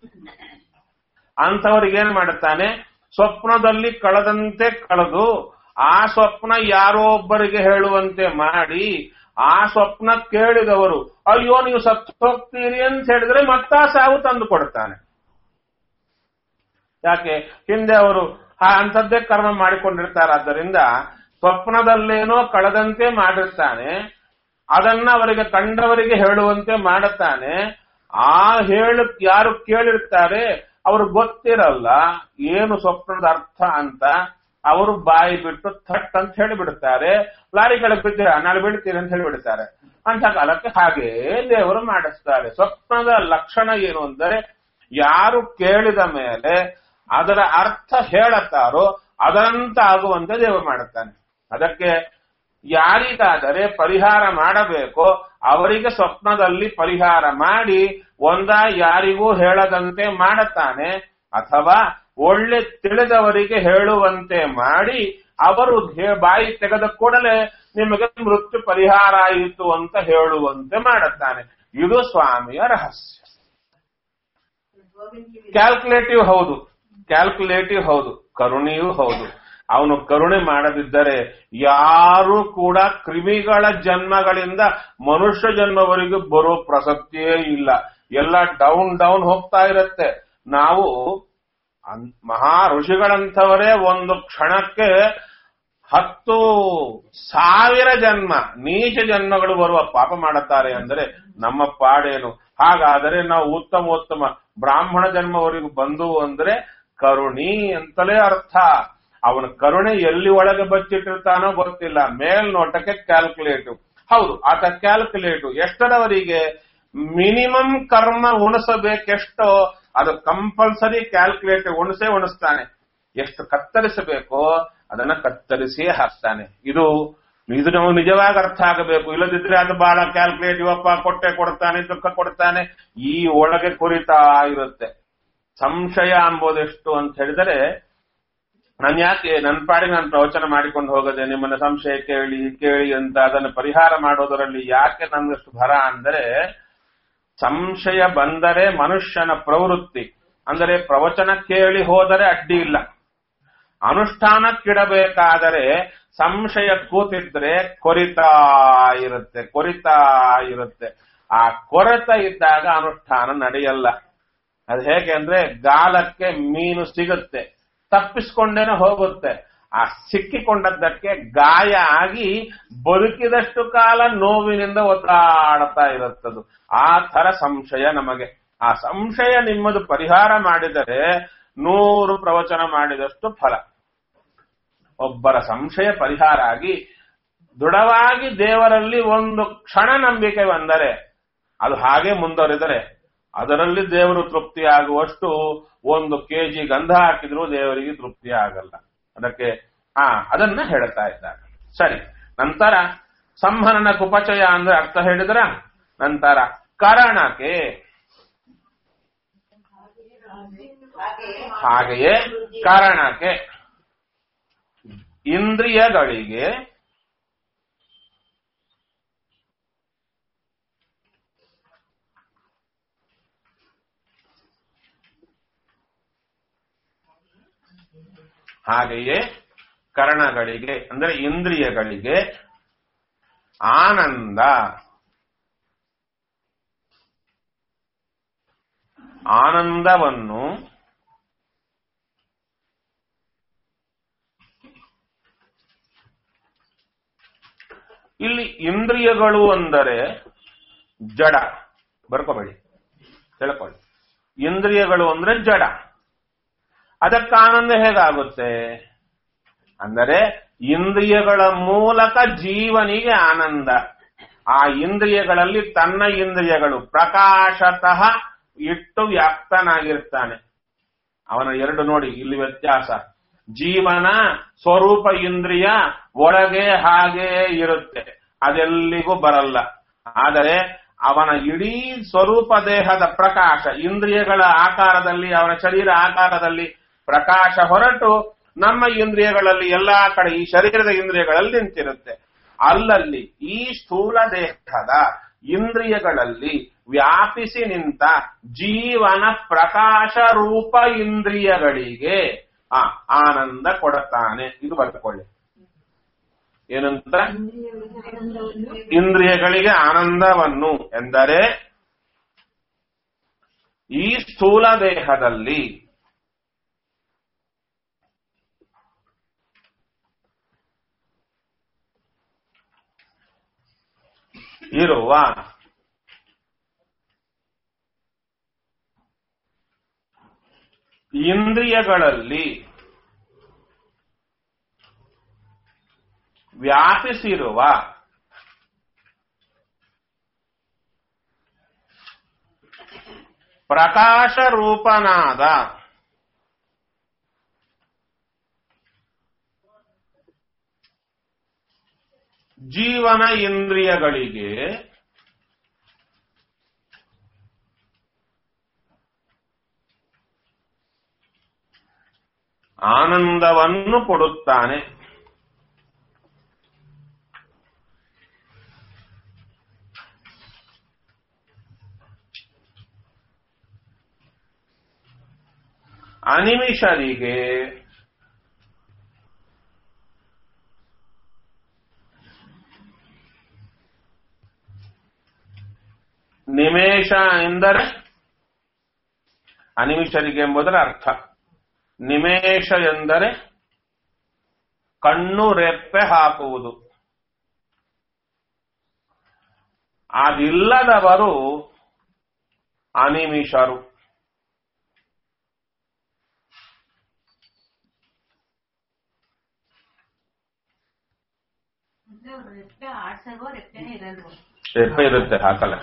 ಅಂಥವ್ರಿಗೆ ಏನ್ ಮಾಡುತ್ತಾನೆ ಸ್ವಪ್ನದಲ್ಲಿ ಕಳೆದಂತೆ ಕಳೆದು ಆ ಸ್ವಪ್ನ ಯಾರೋ ಒಬ್ಬರಿಗೆ ಹೇಳುವಂತೆ ಮಾಡಿ ಆ ಸ್ವಪ್ನ ಕೇಳಿದವರು ಅಯ್ಯೋ ನೀವು ಸತ್ತು ಹೋಗ್ತೀರಿ ಅಂತ ಹೇಳಿದ್ರೆ ಮತ್ತ ಸಾವು ತಂದು ಕೊಡ್ತಾನೆ ಯಾಕೆ ಹಿಂದೆ ಅವರು ಆ ಅಂಥದ್ದೇ ಕರ್ಮ ಮಾಡಿಕೊಂಡಿರ್ತಾರಾದ್ದರಿಂದ ಸ್ವಪ್ನದಲ್ಲೇನೋ ಕಳೆದಂತೆ ಮಾಡಿರ್ತಾನೆ ಅದನ್ನ ಅವರಿಗೆ ಕಂಡವರಿಗೆ ಹೇಳುವಂತೆ ಮಾಡುತ್ತಾನೆ ಆ ಹೇಳು ಯಾರು ಕೇಳಿರ್ತಾರೆ ಅವ್ರು ಗೊತ್ತಿರಲ್ಲ ಏನು ಸ್ವಪ್ನದ ಅರ್ಥ ಅಂತ ಅವರು ಬಾಯಿ ಬಿಟ್ಟು ಥಟ್ ಅಂತ ಹೇಳಿಬಿಡುತ್ತಾರೆ ಲಾರಿ ಕೆಳಗೆ ಬಿದ್ದೀರಾ ನಾಳೆ ಬೀಳ್ತೀರಿ ಅಂತ ಹೇಳಿಬಿಡ್ತಾರೆ ಅಂತ ಕಾಲಕ್ಕೆ ಹಾಗೇ ದೇವರು ಮಾಡಿಸ್ತಾರೆ ಸ್ವಪ್ನದ ಲಕ್ಷಣ ಏನು ಅಂದರೆ ಯಾರು ಕೇಳಿದ ಮೇಲೆ ಅದರ ಅರ್ಥ ಹೇಳುತ್ತಾರೋ ಅದರಂತ ಆಗುವಂತೆ ದೇವರು ಮಾಡುತ್ತಾನೆ ಅದಕ್ಕೆ ಯಾರಿಗಾದರೆ ಪರಿಹಾರ ಮಾಡಬೇಕೋ ಅವರಿಗೆ ಸ್ವಪ್ನದಲ್ಲಿ ಪರಿಹಾರ ಮಾಡಿ ಒಂದ ಯಾರಿಗೂ ಹೇಳದಂತೆ ಮಾಡುತ್ತಾನೆ ಅಥವಾ ಒಳ್ಳೆ ತಿಳಿದವರಿಗೆ ಹೇಳುವಂತೆ ಮಾಡಿ ಅವರು ಹೇ- ಬಾಯಿ ತೆಗೆದ ಕೂಡಲೇ ನಿಮಗೆ ಮೃತ್ಯು ಪರಿಹಾರ ಆಯಿತು ಅಂತ ಹೇಳುವಂತೆ ಮಾಡುತ್ತಾನೆ ಇದು ಸ್ವಾಮಿಯ ರಹಸ್ಯ ಕ್ಯಾಲ್ಕುಲೇಟಿವ್ ಹೌದು ಕ್ಯಾಲ್ಕುಲೇಟಿವ್ ಹೌದು ಕರುಣಿಯೂ ಹೌದು ಅವನು ಕರುಣೆ ಮಾಡದಿದ್ದರೆ ಯಾರು ಕೂಡ ಕ್ರಿಮಿಗಳ ಜನ್ಮಗಳಿಂದ ಮನುಷ್ಯ ಜನ್ಮವರೆಗೂ ಬರೋ ಪ್ರಸಕ್ತಿಯೇ ಇಲ್ಲ ಎಲ್ಲ ಡೌನ್ ಡೌನ್ ಹೋಗ್ತಾ ಇರುತ್ತೆ ನಾವು ಅನ್- ಮಹಾ ಋಷಿಗಳಂಥವರೇ ಒಂದು ಕ್ಷಣಕ್ಕೆ ಹತ್ತು ಸಾವಿರ ಜನ್ಮ ನೀಚ ಜನ್ಮಗಳು ಬರುವ ಪಾಪ ಮಾಡುತ್ತಾರೆ ಅಂದರೆ ನಮ್ಮ ಪಾಡೇನು ಹಾಗಾದರೆ ನಾವು ಉತ್ತಮೋತ್ತಮ ಬ್ರಾಹ್ಮಣ ಜನ್ಮವರೆಗೂ ಬಂದು ಅಂದ್ರೆ ಕರುಣಿ ಅಂತಲೇ ಅರ್ಥ ಅವನ ಕರುಣೆ ಎಲ್ಲಿ ಒಳಗೆ ಬಚ್ಚಿಟ್ಟಿರ್ತಾನೋ ಗೊತ್ತಿಲ್ಲ ಮೇಲ್ನೋಟಕ್ಕೆ ಕ್ಯಾಲ್ಕುಲೇಟಿವ್ ಹೌದು ಆತ ಕ್ಯಾಲ್ಕುಲೇಟಿವ್ ಎಷ್ಟರವರೆಗೆ ಮಿನಿಮಮ್ ಕರ್ಮ ಉಣಿಸಬೇಕೆಷ್ಟೋ ಅದು ಕಂಪಲ್ಸರಿ ಕ್ಯಾಲ್ಕುಲೇಟಿವ್ ಉಣಿಸೇ ಉಣಿಸ್ತಾನೆ ಎಷ್ಟು ಕತ್ತರಿಸಬೇಕೋ ಅದನ್ನ ಕತ್ತರಿಸಿಯೇ ಹಾಕ್ತಾನೆ ಇದು ಇದು ನಮಗೆ ನಿಜವಾಗಿ ಅರ್ಥ ಆಗಬೇಕು ಇಲ್ಲದಿದ್ರೆ ಅದು ಬಹಳ ಕ್ಯಾಲ್ಕುಲೇಟಿವ್ ಅಪ್ಪ ಕೊಟ್ಟೆ ಕೊಡ್ತಾನೆ ದುಃಖ ಕೊಡ್ತಾನೆ ಈ ಒಳಗೆ ಕುರಿತಾ ಇರುತ್ತೆ ಸಂಶಯ ಅಂಬೋದೆಷ್ಟು ಅಂತ ಹೇಳಿದರೆ ನಾನು ಯಾಕೆ ನನ್ನ ಪಾಡಿಗೆ ನಾನು ಪ್ರವಚನ ಮಾಡಿಕೊಂಡು ಹೋಗದೆ ನಿಮ್ಮನ್ನ ಸಂಶಯ ಕೇಳಿ ಕೇಳಿ ಅಂತ ಅದನ್ನು ಪರಿಹಾರ ಮಾಡೋದರಲ್ಲಿ ಯಾಕೆ ನನ್ಗಷ್ಟು ಭರ ಅಂದರೆ ಸಂಶಯ ಬಂದರೆ ಮನುಷ್ಯನ ಪ್ರವೃತ್ತಿ ಅಂದರೆ ಪ್ರವಚನ ಕೇಳಿ ಹೋದರೆ ಅಡ್ಡಿ ಇಲ್ಲ ಅನುಷ್ಠಾನಕ್ಕಿಡಬೇಕಾದರೆ ಸಂಶಯ ಕೂತಿದ್ರೆ ಕೊರಿತಾ ಇರುತ್ತೆ ಕೊರಿತಾ ಇರುತ್ತೆ ಆ ಕೊರೆತ ಇದ್ದಾಗ ಅನುಷ್ಠಾನ ನಡೆಯಲ್ಲ ಅದು ಹೇಗೆ ಅಂದ್ರೆ ಗಾಲಕ್ಕೆ ಮೀನು ಸಿಗುತ್ತೆ ತಪ್ಪಿಸ್ಕೊಂಡೇನೆ ಹೋಗುತ್ತೆ ಆ ಸಿಕ್ಕಿಕೊಂಡದ್ದಕ್ಕೆ ಗಾಯ ಆಗಿ ಬದುಕಿದಷ್ಟು ಕಾಲ ನೋವಿನಿಂದ ಒತ್ತಾಡ್ತಾ ಇರುತ್ತದು ಆ ತರ ಸಂಶಯ ನಮಗೆ ಆ ಸಂಶಯ ನಿಮ್ಮದು ಪರಿಹಾರ ಮಾಡಿದರೆ ನೂರು ಪ್ರವಚನ ಮಾಡಿದಷ್ಟು ಫಲ ಒಬ್ಬರ ಸಂಶಯ ಪರಿಹಾರ ಆಗಿ ದೃಢವಾಗಿ ದೇವರಲ್ಲಿ ಒಂದು ಕ್ಷಣ ನಂಬಿಕೆ ಬಂದರೆ ಅದು ಹಾಗೆ ಮುಂದುವರಿದರೆ ಅದರಲ್ಲಿ ದೇವರು ತೃಪ್ತಿ ಆಗುವಷ್ಟು ಒಂದು ಕೆಜಿ ಗಂಧ ಹಾಕಿದ್ರೂ ದೇವರಿಗೆ ತೃಪ್ತಿ ಆಗಲ್ಲ ಅದಕ್ಕೆ ಆ ಅದನ್ನ ಹೇಳ್ತಾ ಇದ್ದಾರೆ ಸರಿ ನಂತರ ಸಂಹನನ ಕುಪಚಯ ಅಂದ್ರೆ ಅರ್ಥ ಹೇಳಿದ್ರ ನಂತರ ಕರಣಕ್ಕೆ ಹಾಗೆಯೇ ಕಾರಣಕ್ಕೆ ಇಂದ್ರಿಯಗಳಿಗೆ ಹಾಗೆಯೇ ಕರ್ಣಗಳಿಗೆ ಅಂದ್ರೆ ಇಂದ್ರಿಯಗಳಿಗೆ ಆನಂದ ಆನಂದವನ್ನು ಇಲ್ಲಿ ಇಂದ್ರಿಯಗಳು ಅಂದರೆ ಜಡ ಬರ್ಕೋಬೇಡಿ ತಿಳ್ಕೊಳ್ಳಿ ಇಂದ್ರಿಯಗಳು ಅಂದ್ರೆ ಜಡ ಅದಕ್ಕೆ ಆನಂದ ಹೇಗಾಗುತ್ತೆ ಅಂದರೆ ಇಂದ್ರಿಯಗಳ ಮೂಲಕ ಜೀವನಿಗೆ ಆನಂದ ಆ ಇಂದ್ರಿಯಗಳಲ್ಲಿ ತನ್ನ ಇಂದ್ರಿಯಗಳು ಪ್ರಕಾಶತಃ ಇಟ್ಟು ವ್ಯಾಪ್ತನಾಗಿರ್ತಾನೆ ಅವನ ಎರಡು ನೋಡಿ ಇಲ್ಲಿ ವ್ಯತ್ಯಾಸ ಜೀವನ ಸ್ವರೂಪ ಇಂದ್ರಿಯ ಒಳಗೆ ಹಾಗೇ ಇರುತ್ತೆ ಅದೆಲ್ಲಿಗೂ ಬರಲ್ಲ ಆದರೆ ಅವನ ಇಡೀ ಸ್ವರೂಪ ದೇಹದ ಪ್ರಕಾಶ ಇಂದ್ರಿಯಗಳ ಆಕಾರದಲ್ಲಿ ಅವನ ಶರೀರ ಆಕಾರದಲ್ಲಿ ಪ್ರಕಾಶ ಹೊರಟು ನಮ್ಮ ಇಂದ್ರಿಯಗಳಲ್ಲಿ ಎಲ್ಲಾ ಕಡೆ ಈ ಶರೀರದ ಇಂದ್ರಿಯಗಳಲ್ಲಿ ನಿಂತಿರುತ್ತೆ ಅಲ್ಲಲ್ಲಿ ಈ ಸ್ಥೂಲ ದೇಹದ ಇಂದ್ರಿಯಗಳಲ್ಲಿ ವ್ಯಾಪಿಸಿ ನಿಂತ ಜೀವನ ಪ್ರಕಾಶ ರೂಪ ಇಂದ್ರಿಯಗಳಿಗೆ ಆ ಆನಂದ ಕೊಡುತ್ತಾನೆ ಇದು ಬರ್ಕೊಳ್ಳಿ ಏನಂತ ಇಂದ್ರಿಯಗಳಿಗೆ ಆನಂದವನ್ನು ಎಂದರೆ ಈ ಸ್ಥೂಲ ದೇಹದಲ್ಲಿ ಇರುವ ಇಂದ್ರಿಯಗಳಲ್ಲಿ ವ್ಯಾಪಿಸಿರುವ ಪ್ರಕಾಶ ರೂಪನಾದ ಜೀವನ ಇಂದ್ರಿಯಗಳಿಗೆ ಆನಂದವನ್ನು ಕೊಡುತ್ತಾನೆ ಅನಿಮಿಷರಿಗೆ ನಿಮೇಶ ಎಂದರೆ ಅನಿಮಿಷರಿಗೆ ಎಂಬುದರ ಅರ್ಥ ನಿಮೇಶ ಎಂದರೆ ಕಣ್ಣು ರೆಪ್ಪೆ ಹಾಕುವುದು ಅದಿಲ್ಲದವರು ಅನಿಮಿಷರು ಅಂದ್ರೆ ಅವ್ರು ರೆಪ್ಪೆ ಆಡ್ಸಲ್ವೋ ರೆಪ್ಪೆನೇ ಇರಲ್ವೋ ರೆಪ್ಪೆ ಇರುತ್ತೆ ಹಾಕಲ್ಲ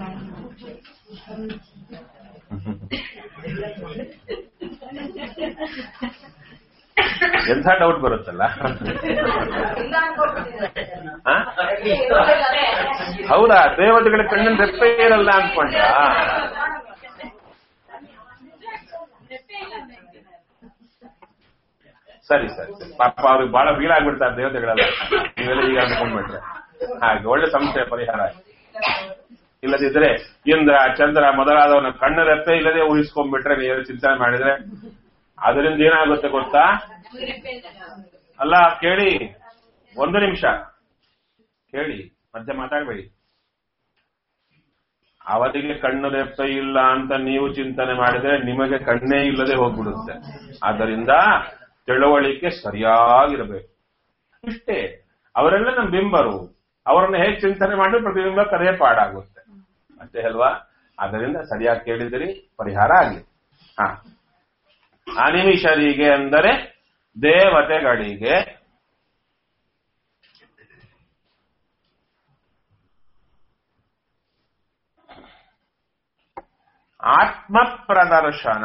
ಎಂಥ ಡೌಟ್ ಬರುತ್ತಲ್ಲ ಇಲ್ಲ ಅನ್ಕೊಂಡ್ಬಿಟ್ಟಿದ್ದಾರೆ ಜನ. ಆ? ರೆಕ್ಕೆ ಇರೋದಿಲ್ಲ. ಹೌದಾ ದೇವತೆಗಳ ಕಣ್ಣಿನ ರೆಪ್ಪೆ ಇರಲ್ಲ ಅನ್ಕೊಂಡ ಸರಿ ಸರಿ ಸರಿ. ಪಾಪ ಅವ್ರಿಗೆ ಬಹಳ ಫೀಲ್ ಆಗ್ಬಿಡ್ತಾರೆ ದೇವತೆಗಳೆಲ್ಲ ನೀವೆಲ್ಲ ಈಗ ಅನ್ಕೊಂಡ್ಬಿಟ್ರೆ ಹಾಗೆ ಒಳ್ಳೆ ಸಮಸ್ಯೆ ಪರಿಹಾರ ಆಯ್ತು. ಇಲ್ಲದಿದ್ರೆ ಇಂದ್ರ ಚಂದ್ರ ಮೊದಲಾದವನ ಕಣ್ಣು ರೆಪ್ಪೆ ಇಲ್ಲದೆ ಊಹಿಸ್ಕೊಂಡ್ಬಿಟ್ರೆ ನೀವು ಚಿಂತನೆ ಮಾಡಿದ್ರೆ ಅದರಿಂದ ಏನಾಗುತ್ತೆ ಗೊತ್ತಾ ಅಲ್ಲ ಕೇಳಿ ಒಂದು ನಿಮಿಷ ಕೇಳಿ ಮಧ್ಯೆ ಮಾತಾಡ್ಬೇಡಿ ಅವರಿಗೆ ಕಣ್ಣು ರೆಪ್ಪೆ ಇಲ್ಲ ಅಂತ ನೀವು ಚಿಂತನೆ ಮಾಡಿದ್ರೆ ನಿಮಗೆ ಕಣ್ಣೇ ಇಲ್ಲದೆ ಹೋಗ್ಬಿಡುತ್ತೆ ಆದ್ದರಿಂದ ತಿಳುವಳಿಕೆ ಸರಿಯಾಗಿರಬೇಕು ಇಷ್ಟೇ ಅವರೆಲ್ಲ ನಮ್ಮ ಬಿಂಬರು ಅವರನ್ನ ಹೇಗೆ ಚಿಂತನೆ ಮಾಡಿದ್ರೆ ಪ್ರತಿಬಿಂಬ ಕರೆಯ ಪಾಡಾಗುತ್ತೆ ಅಷ್ಟೇ ಅಲ್ವಾ ಅದರಿಂದ ಸರಿಯಾಗಿ ಕೇಳಿದಿರಿ ಪರಿಹಾರ ಆಗಲಿ ಹಾ ಅನಿಮಿಷರಿಗೆ ಅಂದರೆ ದೇವತೆಗಳಿಗೆ ಆತ್ಮ ಪ್ರದರ್ಶನ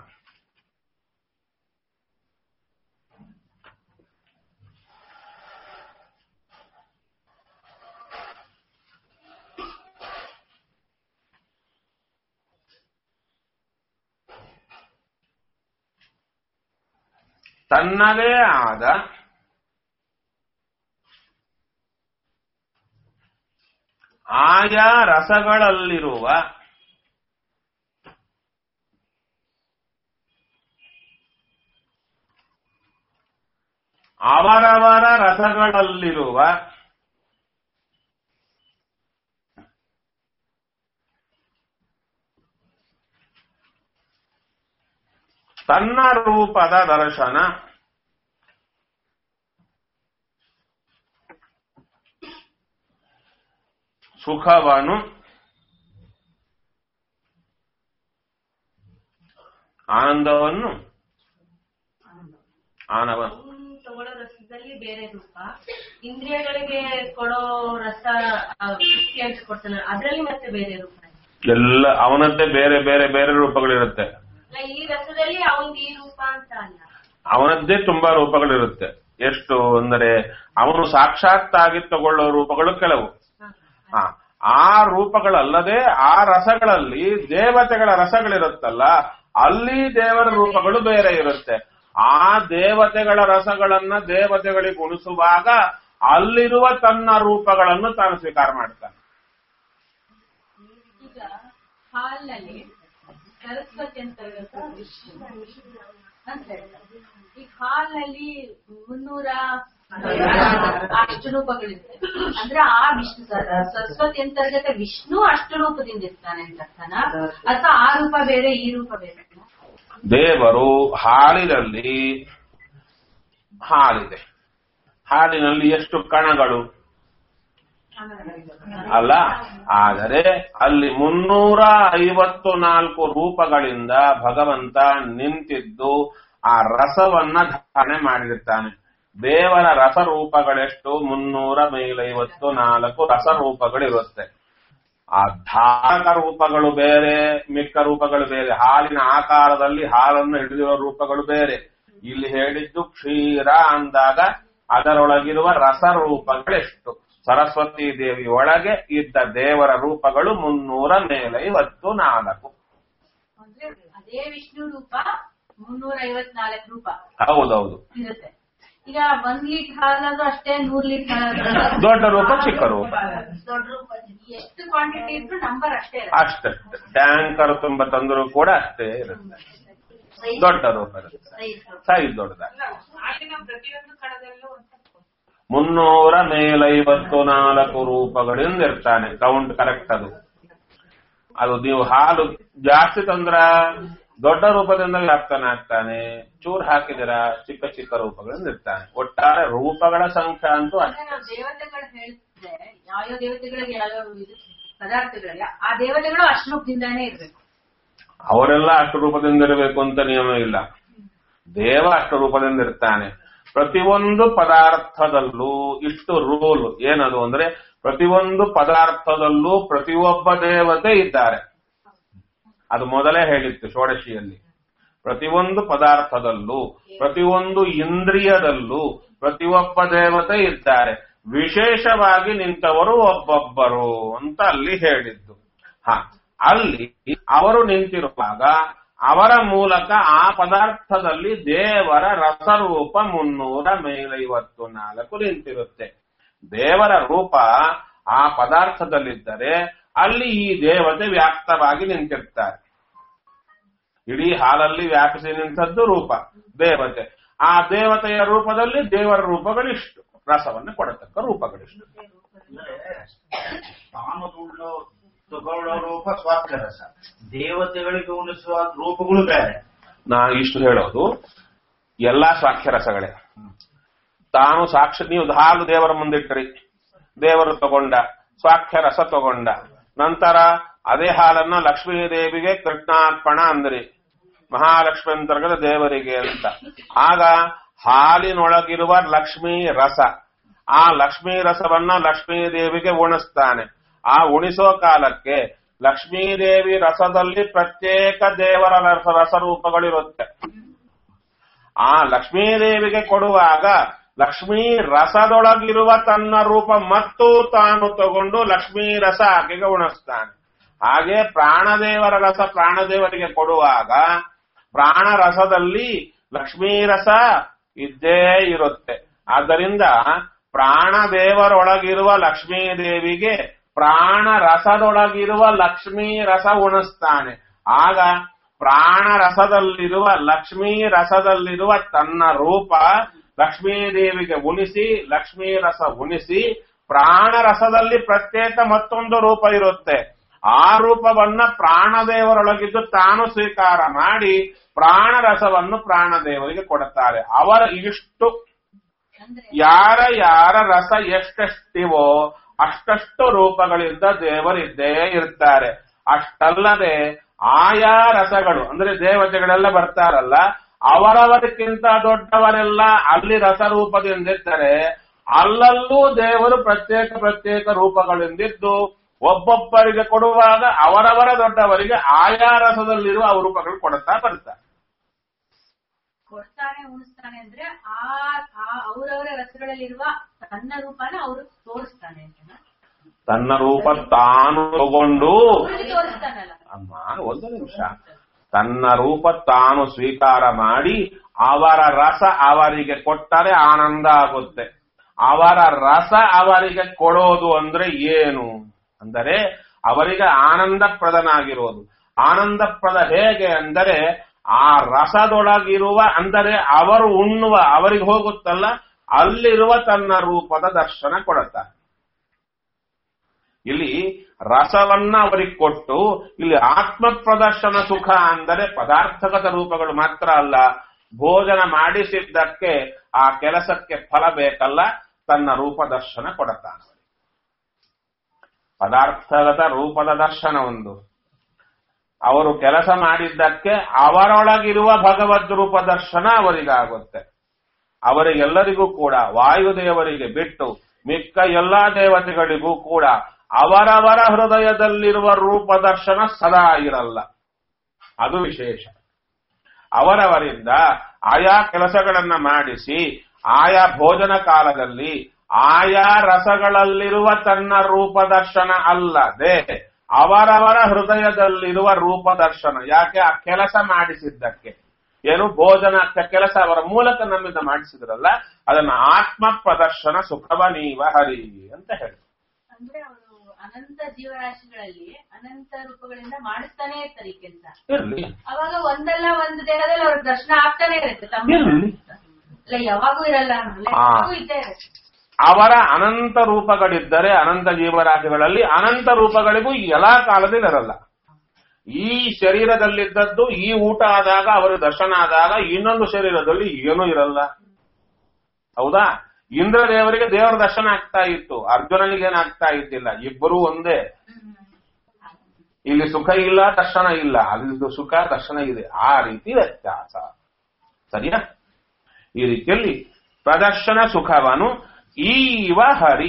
ತನ್ನದೇ ಆದ ಆಯಾ ರಸಗಳಲ್ಲಿರುವ ಅವರವರ ರಸಗಳಲ್ಲಿರುವ ತನ್ನ ರೂಪದ ದರ್ಶನ ಸುಖವನು ಆನಂದವನ್ನು ಆನವ ಅವ್ನು ತಗೊಳ್ಳೋ ರಸದಲ್ಲಿ ಬೇರೆ ರೂಪ ಇಂದ್ರಿಯಗಳಿಗೆ ಕೊಡೋ ರಸ ಅಂತ ಕೊಡ್ತಾನೆ ಅದ್ರಲ್ಲಿ ಮತ್ತೆ ಬೇರೆ ರೂಪ ಎಲ್ಲ ಅವನದ್ದೇ ಬೇರೆ ಬೇರೆ ಬೇರೆ ರೂಪಗಳಿರುತ್ತೆ ಅಲ್ಲ ಈ ರಸದಲ್ಲಿ ಅವನ್ ಈ ರೂಪ ಅಂತ ಅಲ್ಲ ಅವನದ್ದೇ ತುಂಬಾ ರೂಪಗಳಿರುತ್ತೆ ಎಷ್ಟು ಅಂದರೆ ಅವನು ಸಾಕ್ಷಾತ್ತಾಗಿ ತಗೊಳ್ಳೋ ರೂಪಗಳು ಕೆಲವು ಹ. ಆ, ಆ ರೂಪಗಳಲ್ಲದೆ ಆ ರಸಗಳಲ್ಲಿ ದೇವತೆಗಳ ರಸಗಳಿರುತ್ತಲ್ಲ ಅಲ್ಲಿ ದೇವರ ರೂಪಗಳು ಬೇರೆ ಇರುತ್ತೆ ಆ ದೇವತೆಗಳ ರಸಗಳನ್ನ ದೇವತೆಗಳಿಗೆ ಉಣಿಸುವಾಗ ಅಲ್ಲಿರುವ ತನ್ನ ರೂಪಗಳನ್ನು ತಾನು ಸ್ವೀಕಾರ ಮಾಡ್ತಾನೆ ಈಗ ಹಾಲ್ನಲ್ಲಿ ಸರಸ್ವತಿ ಅಂತ ಇರುತ್ತೆ ವಿಷ್ಣು ಅಂತ ಹೇಳ್ತಾರೆ. ಈ ಹಾಲ್ನಲ್ಲಿ ಮುನ್ನೂರ ಅಷ್ಟು ರೂಪಗಳಿರುತ್ತೆ ಅಂದ್ರೆ ಆ ವಿಷ್ಣು ಸರ- ಸರಸ್ವತಿ ಅಂತರ್ಗತ ವಿಷ್ಣು ಅಷ್ಟು ರೂಪದಿಂದ ಇರ್ತಾನೆ ಅಂತ ಅರ್ಥನಾ ಅಥವಾ ಆ ರೂಪ ಬೇರೆ ಈ ರೂಪ ಬೇರೆ ದೇವರು ಹಾಲಿನಲ್ಲಿ ಹಾಲಿದೆ ಹಾಲಿನಲ್ಲಿ ಎಷ್ಟು ಕಣಗಳು ಅಲ್ಲ ಆದರೆ ಅಲ್ಲಿ ಮುನ್ನೂರ ಐವತ್ತು ನಾಲ್ಕು ರೂಪಗಳಿಂದ ಭಗವಂತ ನಿಂತಿದ್ದು ಆ ರಸವನ್ನ ಧಾರಣೆ ಮಾಡಿರ್ತಾನೆ ದೇವರ ರಸರೂಪಗಳೆಷ್ಟು ಮುನ್ನೂರ ಮೇಲೈವತ್ತು ನಾಲ್ಕು ರಸರೂಪಗಳಿರುತ್ತೆ ಆ ಧಾರಕ ರೂಪಗಳು ಬೇರೆ ಮಿಕ್ಕ ರೂಪಗಳು ಬೇರೆ ಹಾಲಿನ ಆಕಾರದಲ್ಲಿ ಹಾಲನ್ನು ಹಿಡಿದಿರೋ ರೂಪಗಳು ಬೇರೆ ಇಲ್ಲಿ ಹೇಳಿದ್ದು ಕ್ಷೀರ ಅಂದಾಗ ಅದರೊಳಗಿರುವ ರಸರೂಪಗಳೆಷ್ಟು ಸರಸ್ವತಿ ದೇವಿ ಒಳಗೆ ಇದ್ದ ದೇವರ ರೂಪಗಳು ಮುನ್ನೂರ ಮೇಲೈವತ್ತು ನಾಲ್ಕು ಅಂದ್ರೆ ಅದೇ ವಿಷ್ಣು ರೂಪ ಮುನ್ನೂರ ಐವತ್ನಾಲ್ಕು ರೂಪ ಹೌದೌದು ಇರುತ್ತೆ ಈಗ ಒಂದ್ ಲೀಟರ್ ಹಾಲಾದ್ರೂ ಅಷ್ಟೇ ನೂರ್ ಲೀಟರ್ ಹಾಲಾದ್ರೂ ದೊಡ್ಡ ರೂಪ ಚಿಕ್ಕ ರೂಪ ದೊಡ್ಡ ರೂಪ ಎಷ್ಟು ಕ್ವಾಂಟಿಟಿ ಇದ್ರು ನಂಬರ್ ಅಷ್ಟೇ ಇರುತ್ತೆ ಅಷ್ಟೇ ಟ್ಯಾಂಕರ್ ತುಂಬ ತಂದರೂ ಕೂಡ ಅಷ್ಟೇ ಇರುತ್ತೆ ದೊಡ್ಡ ರೂಪ ಇರುತ್ತೆ ಸೈಜ್ ದೊಡ್ಡದಾಗ ಹಾಲಿನ ಪ್ರತಿಯೊಂದು ಕಣದಲ್ಲೂ ಒಂದು ಮುನ್ನೂರ ಮೇಲೈವತ್ತು ನಾಲ್ಕು ರೂಪಗಳಿಂದ ಇರ್ತಾನೆ ಕೌಂಟ್ ಕರೆಕ್ಟ್ ಅದು ಅದು ನೀವು ಹಾಲು ಜಾಸ್ತಿ ತಂದ್ರ ದೊಡ್ಡ ರೂಪದಿಂದ ವ್ಯಾಪ್ತನಾಗ್ತಾನೆ ಚೂರ್ ಹಾಕಿದಿರ ಚಿಕ್ಕ ಚಿಕ್ಕ ರೂಪಗಳಿಂದ ಇರ್ತಾನೆ ಒಟ್ಟಾರೆ ರೂಪಗಳ ಸಂಖ್ಯೆ ಅಂತೂ ಅಷ್ಟೇ. ಅಂದ್ರೆ ನಾವು ದೇವತೆಗಳು ಹೇಳ್ತಿದ್ರೆ ಯಾವ್ಯಾವ ದೇವತೆಗಳಿಗೆ ಯಾವ್ಯಾವ ಇದು ಪದಾರ್ಥಗಳಿಗೆ ಆ ದೇವತೆಗಳು ಅಶ್ರೂಪದಿಂದಾನೇ ಇರ್ಬೇಕು ಅವರೆಲ್ಲ ಅಷ್ಟು ರೂಪದಿಂದ ಇರಬೇಕು ಅಂತ ನಿಯಮ ಇಲ್ಲ ದೇವ ಅಷ್ಟು ರೂಪದಿಂದ ಇರ್ತಾನೆ ಪ್ರತಿಯೊಂದು ಪದಾರ್ಥದಲ್ಲೂ ಇಷ್ಟು ರೂಲ್ ಏನದು ಅಂದ್ರೆ ಪ್ರತಿಯೊಂದು ಪದಾರ್ಥದಲ್ಲೂ ಪ್ರತಿಯೊಬ್ಬ ದೇವತೆ ಇದ್ದಾರೆ ಅದು ಮೊದಲೇ ಹೇಳಿತ್ತು ಷೋಡಶಿಯಲ್ಲಿ ಪ್ರತಿಯೊಂದು ಪದಾರ್ಥದಲ್ಲೂ ಪ್ರತಿಯೊಂದು ಇಂದ್ರಿಯದಲ್ಲೂ ಪ್ರತಿಯೊಬ್ಬ ದೇವತೆ ಇದ್ದಾರೆ ವಿಶೇಷವಾಗಿ ನಿಂತವರು ಒಬ್ಬೊಬ್ಬರು ಅಂತ ಅಲ್ಲಿ ಹೇಳಿದ್ದು ಹ ಅಲ್ಲಿ ಅವರು ನಿಂತಿರುವಾಗ ಅವರ ಮೂಲಕ ಆ ಪದಾರ್ಥದಲ್ಲಿ ದೇವರ ರಸರೂಪ ಮುನ್ನೂರ ಮೇಲೈವತ್ತು ನಾಲ್ಕು ನಿಂತಿರುತ್ತೆ ದೇವರ ರೂಪ ಆ ಪದಾರ್ಥದಲ್ಲಿದ್ದರೆ ಅಲ್ಲಿ ಈ ದೇವತೆ ವ್ಯಾಪ್ತವಾಗಿ ನಿಂತಿರ್ತಾರೆ ಇಡೀ ಹಾಲಲ್ಲಿ ವ್ಯಾಪಿಸಿ ನಿಂತದ್ದು ರೂಪ ದೇವತೆ ಆ ದೇವತೆಯ ರೂಪದಲ್ಲಿ ದೇವರ ರೂಪಗಳಿಷ್ಟು ರಸವನ್ನು ಕೊಡತಕ್ಕ ರೂಪಗಳಿಷ್ಟು ಅಂದ್ರೆ ತಾನು ದುಡ್ಡು ತಗೊಳ್ಳೋ ರೂಪ ಸ್ವಾಸ್ಥ್ಯ ರಸ ದೇವತೆಗಳಿಗೆ ಉಣಿಸುವ ರೂಪಗಳು ಬೇರೆ ನಾ ಇಷ್ಟು ಹೇಳೋದು ಎಲ್ಲಾ ಸಾಕ್ಷ್ಯ ರಸಗಳೇ ತಾನು ಸಾಕ್ಷಿ ನೀವು ಹಾಲು ದೇವರ ಮುಂದಿಟ್ಟರಿ ದೇವರು ತಗೊಂಡ ಸ್ವಾಖ್ಯ ರಸ ತಗೊಂಡ ನಂತರ ಅದೇ ಹಾಲನ್ನ ಲಕ್ಷ್ಮೀ ದೇವಿಗೆ ಕೃಷ್ಣಾರ್ಪಣ ಅಂದ್ರಿ ಮಹಾಲಕ್ಷ್ಮಿ ಅಂತರ್ಗತ ದೇವರಿಗೆ ಅಂತ ಆಗ ಹಾಲಿನೊಳಗಿರುವ ಲಕ್ಷ್ಮೀ ರಸ ಆ ಲಕ್ಷ್ಮೀ ರಸವನ್ನ ಲಕ್ಷ್ಮೀ ದೇವಿಗೆ ಉಣಿಸ್ತಾನೆ ಆ ಉಣಿಸೋ ಕಾಲಕ್ಕೆ ಲಕ್ಷ್ಮೀ ದೇವಿ ರಸದಲ್ಲಿ ಪ್ರತ್ಯೇಕ ದೇವರ ರಸ ರಸರೂಪಗಳಿರುತ್ತೆ ಆ ಲಕ್ಷ್ಮೀ ದೇವಿಗೆ ಕೊಡುವಾಗ ಲಕ್ಷ್ಮೀ ರಸದೊಳಗಿರುವ ತನ್ನ ರೂಪ ಮತ್ತು ತಾನು ತಗೊಂಡು ಲಕ್ಷ್ಮೀ ರಸ ಆಕೆಗೆ ಉಣಿಸ್ತಾನೆ ಹಾಗೆ ಪ್ರಾಣದೇವರ ರಸ ಪ್ರಾಣದೇವರಿಗೆ ಕೊಡುವಾಗ ಪ್ರಾಣ ರಸದಲ್ಲಿ ಲಕ್ಷ್ಮೀ ರಸ ಇದ್ದೇ ಇರುತ್ತೆ ಆದ್ದರಿಂದ ಪ್ರಾಣದೇವರೊಳಗಿರುವ ಲಕ್ಷ್ಮೀ ದೇವಿಗೆ ಪ್ರಾಣ ರಸದೊಳಗಿರುವ ಲಕ್ಷ್ಮೀ ರಸ ಉಣಿಸ್ತಾನೆ ಆಗ ಪ್ರಾಣ ರಸದಲ್ಲಿರುವ ಲಕ್ಷ್ಮೀ ರಸದಲ್ಲಿರುವ ತನ್ನ ರೂಪ ಲಕ್ಷ್ಮೀ ದೇವಿಗೆ ಉಣಿಸಿ ಲಕ್ಷ್ಮೀ ರಸ ಉಣಿಸಿ ಪ್ರಾಣ ರಸದಲ್ಲಿ ಪ್ರತ್ಯೇಕ ಮತ್ತೊಂದು ರೂಪ ಇರುತ್ತೆ ಆ ರೂಪವನ್ನ ಪ್ರಾಣದೇವರೊಳಗಿದ್ದು ತಾನು ಸ್ವೀಕಾರ ಮಾಡಿ ಪ್ರಾಣ ರಸವನ್ನು ಪ್ರಾಣದೇವರಿಗೆ ಕೊಡುತ್ತಾರೆ ಅವರ ಇಷ್ಟು ಅಂದ್ರೆ ಯಾರ ಯಾರ ರಸ ಎಷ್ಟೆಷ್ಟಿವೋ ಅಷ್ಟಷ್ಟು ರೂಪಗಳಿಂದ ದೇವರಿದ್ದೇ ಇರ್ತಾರೆ ಅಷ್ಟಲ್ಲದೆ ಆಯಾ ರಸಗಳು ಅಂದ್ರೆ ದೇವತೆಗಳೆಲ್ಲ ಬರ್ತಾರಲ್ಲ ಅವರವರಿಗಿಂತ ದೊಡ್ಡವರೆಲ್ಲ ಅಲ್ಲಿ ರಸರೂಪದಿಂದಿದ್ದರೆ ಅಲ್ಲಲ್ಲೂ ದೇವರು ಪ್ರತ್ಯೇಕ ಪ್ರತ್ಯೇಕ ರೂಪಗಳಿಂದಿದ್ದು ಒಬ್ಬೊಬ್ಬರಿಗೆ ಕೊಡುವಾಗ ಅವರವರ ದೊಡ್ಡವರಿಗೆ ಆಯಾ ರಸದಲ್ಲಿರುವ ಆ ರೂಪಗಳು ಕೊಡುತ್ತಾ ಬರ್ತಾರೆ ಕೊಡ್ತಾನೆ ಉಣಿಸ್ತಾನೆ ಅಂದ್ರೆ ಆ ಆ ಅವರವರ ರಸಗಳಲ್ಲಿರುವ ತನ್ನ ರೂಪನ ಅವರು ತೋರಿಸ್ತಾನೆ ಅಂತನಾ? ತನ್ನ ರೂಪ ತಾನು ತಗೊಂಡು ಅವ್ರಿಗೆ ತೋರಿಸ್ತಾನಲ್ಲ ಅಮ್ಮ ಒಂದು ನಿಮಿಷ ತನ್ನ ರೂಪ ತಾನು ಸ್ವೀಕಾರ ಮಾಡಿ ಅವರ ರಸ ಅವರಿಗೆ ಕೊಟ್ಟರೆ ಆನಂದ ಆಗುತ್ತೆ ಅವರ ರಸ ಅವರಿಗೆ ಕೊಡೋದು ಅಂದ್ರೆ ಏನು ಅಂದರೆ ಅವರಿಗೆ ಆನಂದಪ್ರದನಾಗಿರೋದು ಆನಂದಪ್ರದ ಹೇಗೆ ಅಂದರೆ ಆ ರಸದೊಳಗಿರುವ ಅಂದರೆ ಅವರು ಉಣ್ಣುವ ಅವರಿಗೆ ಹೋಗುತ್ತಲ್ಲ ಅಲ್ಲಿರುವ ತನ್ನ ರೂಪದ ದರ್ಶನ ಕೊಡುತ್ತಾರೆ ಇಲ್ಲಿ ರಸವನ್ನ ಅವರಿಗೆ ಕೊಟ್ಟು ಇಲ್ಲಿ ಆತ್ಮ ಪ್ರದರ್ಶನ ಸುಖ ಅಂದರೆ ಪದಾರ್ಥಗತ ರೂಪಗಳು ಮಾತ್ರ ಅಲ್ಲ ಭೋಜನ ಮಾಡಿಸಿದ್ದಕ್ಕೆ ಆ ಕೆಲಸಕ್ಕೆ ಫಲ ಬೇಕಲ್ಲ ತನ್ನ ರೂಪ ದರ್ಶನ ಕೊಡುತ್ತಾನೆ ಪದಾರ್ಥಗತ ರೂಪದ ದರ್ಶನ ಒಂದು ಅವರು ಕೆಲಸ ಮಾಡಿದ್ದಕ್ಕೆ ಅವರೊಳಗಿರುವ ಭಗವದ್ ರೂಪ ದರ್ಶನ ಅವರಿಗಾಗುತ್ತೆ ಅವರಿಗೆಲ್ಲರಿಗೂ ಕೂಡ ವಾಯುದೇವರಿಗೆ ಬಿಟ್ಟು ಮಿಕ್ಕ ಎಲ್ಲಾ ದೇವತೆಗಳಿಗೂ ಕೂಡ ಅವರವರ ಹೃದಯದಲ್ಲಿರುವ ರೂಪ ದರ್ಶನ ಸದಾ ಇರಲ್ಲ ಅದು ವಿಶೇಷ ಅವರವರಿಂದ ಆಯಾ ಕೆಲಸಗಳನ್ನ ಮಾಡಿಸಿ ಆಯಾ ಭೋಜನ ಕಾಲದಲ್ಲಿ ಆಯಾ ರಸಗಳಲ್ಲಿರುವ ತನ್ನ ರೂಪ ದರ್ಶನ ಅಲ್ಲದೆ ಅವರವರ ಹೃದಯದಲ್ಲಿರುವ ರೂಪ ದರ್ಶನ ಯಾಕೆ ಆ ಕೆಲಸ ಮಾಡಿಸಿದ್ದಕ್ಕೆ ಏನು ಭೋಜನ ಕ- ಕೆಲಸ ಅವರ ಮೂಲಕ ನಮ್ಮಿಂದ ಮಾಡಿಸಿದ್ರಲ್ಲ ಅದನ್ನ ಆತ್ಮ ಪ್ರದರ್ಶನ ಸುಖವ ನೀವ ಹರಿ ಅಂತ ಹೇಳಿ ಅಂದ್ರೆ ಅವರು ಅನಂತ ಜೀವರಾಶಿಗಳಲ್ಲಿ ಅನಂತ ರೂಪಗಳಿಂದ ಮಾಡಿಸ್ತಾನೆ ಇರ್ತಾರೆ ಈ ಕೆಲಸ ಇರ್ಲಿ ಅವಾಗ ಒಂದಲ್ಲ ಒಂದು ದೇಹದಲ್ಲಿ ಅವ್ರ ದರ್ಶನ ಆಗ್ತಾನೆ ಇರುತ್ತೆ ತಮ್ಮ ಇರ್ಲಿ ಇಲ್ಲ ಯಾವಾಗೂ ಇರಲ್ಲ ಅನ್ನಲ್ಲ, ಆ. ಯಾವಾಗೂ ಇದ್ದೇ ಇರುತ್ತೆ ಅವರ ಅನಂತ ರೂಪಗಳಿದ್ದರೆ ಅನಂತ ಜೀವರಾಶಿಗಳಲ್ಲಿ ಅನಂತ ರೂಪಗಳಿಗೂ ಎಲ್ಲಾ ಕಾಲದಲ್ಲಿ ಇರಲ್ಲ ಈ ಶರೀರದಲ್ಲಿದ್ದದ್ದು ಈ ಊಟ ಆದಾಗ ಅವರ ದರ್ಶನ ಆದಾಗ ಇನ್ನೊಂದು ಶರೀರದಲ್ಲಿ ಏನೂ ಇರಲ್ಲ ಹೌದಾ ಇಂದ್ರದೇವರಿಗೆ ದೇವರ ದರ್ಶನ ಆಗ್ತಾ ಇತ್ತು ಅರ್ಜುನನಿಗೆ ಏನಾಗ್ತಾ ಇದ್ದಿಲ್ಲ ಇಬ್ಬರೂ ಒಂದೇ ಇಲ್ಲಿ ಸುಖ ಇಲ್ಲ ದರ್ಶನ ಇಲ್ಲ ಅಲ್ಲಿ ಸುಖ ದರ್ಶನ ಇದೆ ಆ ರೀತಿ ವ್ಯತ್ಯಾಸ ಸರಿಯಾ ಈ ರೀತಿಯಲ್ಲಿ ಪ್ರದರ್ಶನ ಸುಖವನು ಈವ ಹರಿ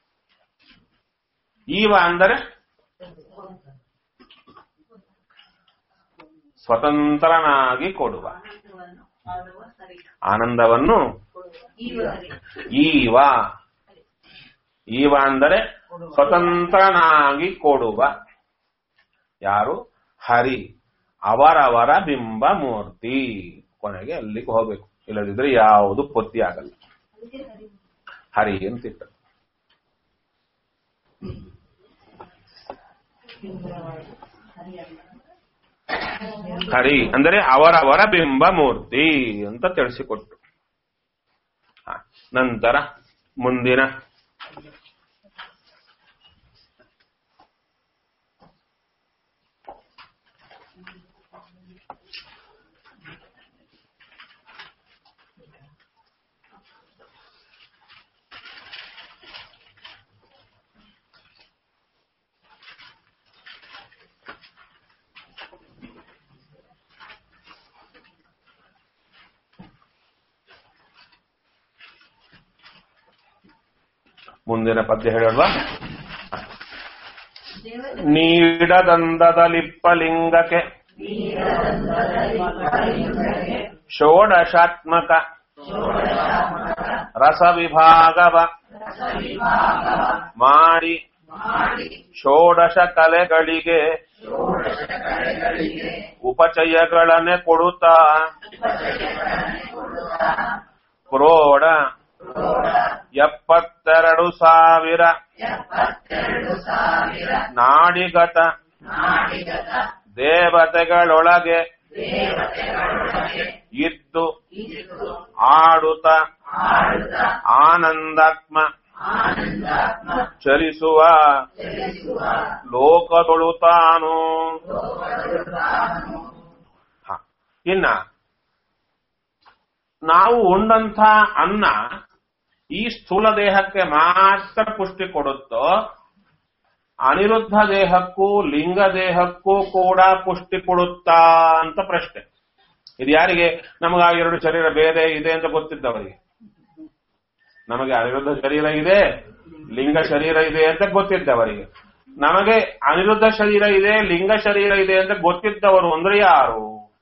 ಈವ ಅಂದರೆ ಸ್ವತಂತ್ರನಾಗಿ ಕೊಡುವ ಆನಂದವನ್ನು ಈವ ಈವ ಅಂದರೆ ಸ್ವತಂತ್ರನಾಗಿ ಕೊಡುವ ಯಾರು ಹರಿ ಅವರವರ ಬಿಂಬ ಮೂರ್ತಿ ಕೊನೆಗೆ ಅಲ್ಲಿಗೆ ಹೋಗ್ಬೇಕು ಇಲ್ಲದಿದ್ರೆ ಯಾವುದು ಪೊತ್ತಿ ಆಗಲ್ಲ ಹರಿ ಅಂತಿಟ್ಟ ಹರಿ ಅಂದರೆ ಅವರವರ ಬಿಂಬ ಮೂರ್ತಿ ಅಂತ ತಿಳಿಸಿಕೊಟ್ಟು ಹ, ನಂತರ ಮುಂದಿನ ಮುಂದಿನ ಪದ್ಯ ಹೇಳಲ್ವಾ ನೀಡದಂದದ ಲಿಪ್ಪಲಿಂಗಕ್ಕೆ ಷೋಡಶಾತ್ಮಕ ರಸ ವಿಭಾಗವ ಮಾಡಿ ಷೋಡಶ ಕಲೆಗಳಿಗೆ ಉಪಚಯಗಳನ್ನೇ ಕೊಡುತ್ತಾ ಕ್ರೋಡ ಎಪ್ಪತ್ತೆರಡು ಸಾವಿರ ನಾಡಿಗತ ದೇವತೆಗಳೊಳಗೆ ಇದ್ದು ಆಡುತ್ತ ಆನಂದಾತ್ಮ ಚಲಿಸುವ ಲೋಕದೊಳು ತಾನು ಹ. ಇನ್ನ ನಾವು ಉಂಡಂಥ ಅನ್ನ ಈ ಸ್ಥೂಲ ದೇಹಕ್ಕೆ ಮಾತ್ರ ಪುಷ್ಟಿ ಕೊಡುತ್ತೋ ಅನಿರುದ್ಧ ದೇಹಕ್ಕೂ ಲಿಂಗ ದೇಹಕ್ಕೂ ಕೂಡ ಪುಷ್ಟಿ ಕೊಡುತ್ತಾ ಅಂತ ಪ್ರಶ್ನೆ ಇದು ಯಾರಿಗೆ ನಮಗ ಎರಡು ಶರೀರ ಬೇರೆ ಇದೆ ಅಂತ ಗೊತ್ತಿದ್ದವರಿಗೆ ನಮಗೆ ಅನಿರುದ್ಧ ಶರೀರ ಇದೆ ಲಿಂಗ ಶರೀರ ಇದೆ ಅಂತ ಗೊತ್ತಿದ್ದವರಿಗೆ ನಮಗೆ ಅನಿರುದ್ಧ ಶರೀರ ಇದೆ ಲಿಂಗ ಶರೀರ ಇದೆ ಅಂತ ಗೊತ್ತಿದ್ದವರು ಅಂದ್ರೆ ಯಾರು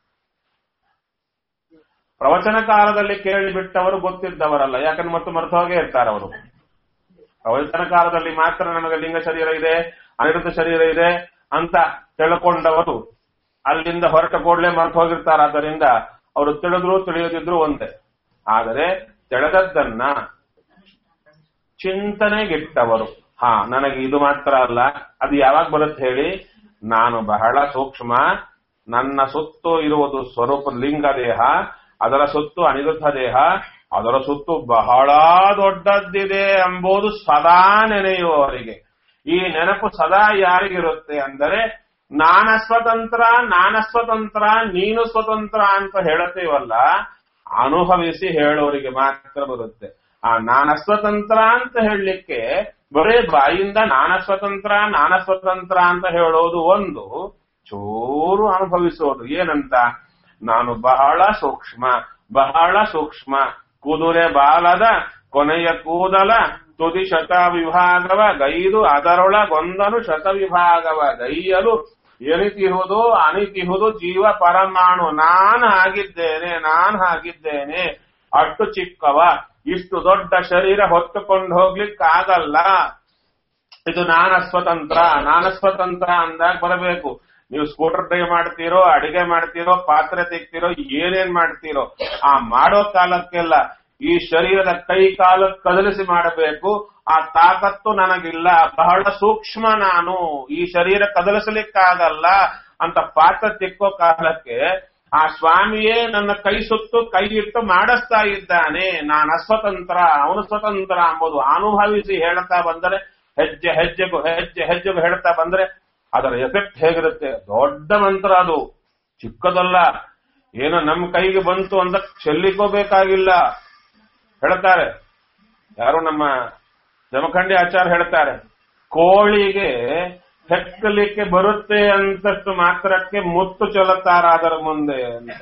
ಪ್ರವಚನ ಕಾಲದಲ್ಲಿ ಕೇಳಿಬಿಟ್ಟವರು ಗೊತ್ತಿದ್ದವರಲ್ಲ ಯಾಕಂದ್ರೆ ಮತ್ತು ಮರೆತು ಹೋಗೇ ಇರ್ತಾರೆ ಅವರು ಪ್ರವಚನ ಕಾಲದಲ್ಲಿ ಮಾತ್ರ ನಮಗೆ ಲಿಂಗ ಶರೀರ ಇದೆ ಅನಿರುದ್ಧ ಶರೀರ ಇದೆ ಅಂತ ತಿಳ್ಕೊಂಡವರು ಅಲ್ಲಿಂದ ಹೊರಟ ಕೂಡಲೇ ಮರೆತು ಹೋಗಿರ್ತಾರೆ ಆದ್ದರಿಂದ ಅವರು ತಿಳಿದ್ರು ತಿಳಿಯದಿದ್ರು ಒಂದೇ ಆದರೆ ತಿಳಿದದ್ದನ್ನ ಚಿಂತನೆಗಿಟ್ಟವರು ಹಾ ನನಗೆ ಇದು ಮಾತ್ರ ಅಲ್ಲ ಅದು ಯಾವಾಗ ಬರುತ್ತೆ ಹೇಳಿ ನಾನು ಬಹಳ ಸೂಕ್ಷ್ಮ ನನ್ನ ಸುತ್ತು ಇರುವುದು ಸ್ವರೂಪ ಲಿಂಗ ದೇಹ ಅದರ ಸುತ್ತು ಅನಿರುದ್ಧ ದೇಹ ಅದರ ಸುತ್ತು ಬಹಳ ದೊಡ್ಡದ್ದಿದೆ ಎಂಬುದು ಸದಾ ನೆನೆಯುವವರಿಗೆ ಈ ನೆನಪು ಸದಾ ಯಾರಿಗಿರುತ್ತೆ ಅಂದರೆ ನಾನ ಸ್ವತಂತ್ರ ನಾನ ಸ್ವತಂತ್ರ ನೀನು ಸ್ವತಂತ್ರ ಅಂತ ಹೇಳುತ್ತೇವಲ್ಲ ಅನುಭವಿಸಿ ಹೇಳೋರಿಗೆ ಮಾತ್ರ ಬರುತ್ತೆ ಆ ನಾನ ಸ್ವತಂತ್ರ ಅಂತ ಹೇಳಲಿಕ್ಕೆ ಬರೇ ಬಾಯಿಂದ ನಾನ ಸ್ವತಂತ್ರ ನಾನ ಸ್ವತಂತ್ರ ಅಂತ ಹೇಳೋದು ಒಂದು ಚೂರು ಅನುಭವಿಸೋದು ಏನಂತ ನಾನು ಬಹಳ ಸೂಕ್ಷ್ಮ ಬಹಳ ಸೂಕ್ಷ್ಮ ಕುದುರೆ ಬಾಲದ ಕೊನೆಯ ಕೂದಲ ತುದಿ ಶತ ವಿಭಾಗವ ಗೈದು ಅದರೊಳಗೊಂದನು ಶತ ವಿಭಾಗವ ಗೈಯಲು ಎನಿತಿಹುದು ಅನಿತಿಹುದು ಜೀವ ಪರಮಾಣು ನಾನು ಆಗಿದ್ದೇನೆ ನಾನು ಆಗಿದ್ದೇನೆ ಅಷ್ಟು ಚಿಕ್ಕವ ಇಷ್ಟು ದೊಡ್ಡ ಶರೀರ ಹೊತ್ತುಕೊಂಡು ಹೋಗ್ಲಿಕ್ಕಾಗಲ್ಲ ಇದು ನಾನ ಸ್ವತಂತ್ರ ನಾನ ಸ್ವತಂತ್ರ ಅಂದಾಗ ಬರಬೇಕು ನೀವು ಸ್ಕೂಟರ್ ಡ್ರೈವ್ ಮಾಡ್ತೀರೋ ಅಡಿಗೆ ಮಾಡ್ತೀರೋ ಪಾತ್ರೆ ತೆಗ್ತೀರೋ ಏನೇನ್ ಮಾಡ್ತೀರೋ ಆ ಮಾಡೋ ಕಾಲಕ್ಕೆಲ್ಲ ಈ ಶರೀರದ ಕೈ ಕಾಲ ಕದಲಿಸಿ ಮಾಡಬೇಕು ಆ ತಾಕತ್ತು ನನಗಿಲ್ಲ ಬಹಳ ಸೂಕ್ಷ್ಮ ನಾನು ಈ ಶರೀರ ಕದಲಿಸಲಿಕ್ಕಾಗಲ್ಲ ಅಂತ ಪಾತ್ರ ತಿಕ್ಕೋ ಕಾಲಕ್ಕೆ ಆ ಸ್ವಾಮಿಯೇ ನನ್ನ ಕೈ ಸುತ್ತು ಕೈ ಇಟ್ಟು ಮಾಡಿಸ್ತಾ ಇದ್ದಾನೆ ನಾನು ಅಸ್ವತಂತ್ರ ಅವನು ಸ್ವತಂತ್ರ ಎಂಬುದು ಅನುಭವಿಸಿ ಹೇಳ್ತಾ ಬಂದರೆ ಹೆಜ್ಜೆ ಹೆಜ್ಜೆಗೂ ಹೆಜ್ಜೆ ಹೆಜ್ಜೆಗೂ ಹೇಳ್ತಾ ಬಂದ್ರೆ ಅದರ ಎಫೆಕ್ಟ್ ಹೇಗಿರುತ್ತೆ ದೊಡ್ಡ ಮಂತ್ರ ಅದು ಚಿಕ್ಕದಲ್ಲ ಏನೋ ನಮ್ಮ ಕೈಗೆ ಬಂತು ಅಂತ ಚೆಲ್ಲಿಕೋಬೇಕಾಗಿಲ್ಲ ಹೇಳ್ತಾರೆ ಯಾರು ನಮ್ಮ ಜಮಖಂಡಿ ಆಚಾರ ಹೇಳ್ತಾರೆ ಕೋಳಿಗೆ ಹೆಕ್ಕಲಿಕ್ಕೆ ಬರುತ್ತೆ ಅಂತಷ್ಟು ಮಾತ್ರಕ್ಕೆ ಮುತ್ತು ಚೆಲ್ಲುತ್ತಾರ ಅದರ ಮುಂದೆ ಅಂತ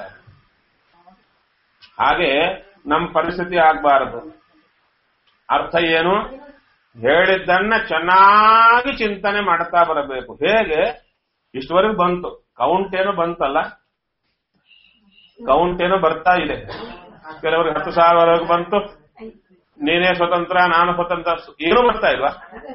ಹಾಗೆ ನಮ್ಮ ಪರಿಸ್ಥಿತಿ ಆಗ್ಬಾರದು ಅರ್ಥ ಏನು ಹೇಳಿದ್ದನ್ನ ಚೆನ್ನಾಗಿ ಚಿಂತನೆ ಮಾಡ್ತಾ ಬರಬೇಕು ಹೇಗೆ ಇಷ್ಟವರೆಗೂ ಬಂತು ಕೌಂಟ್ ಏನೋ ಬಂತಲ್ಲ ಕೌಂಟ್ ಏನೋ ಬರ್ತಾ ಇದೆ ಕೆಲವರಿಗೆ ಹತ್ತು ಸಾವಿರವರೆಗೂ ಬಂತು ನೀನೇ ಸ್ವತಂತ್ರ ನಾನು ಸ್ವತಂತ್ರ ಏನು ಬರ್ತಾ ಇಲ್ವಾ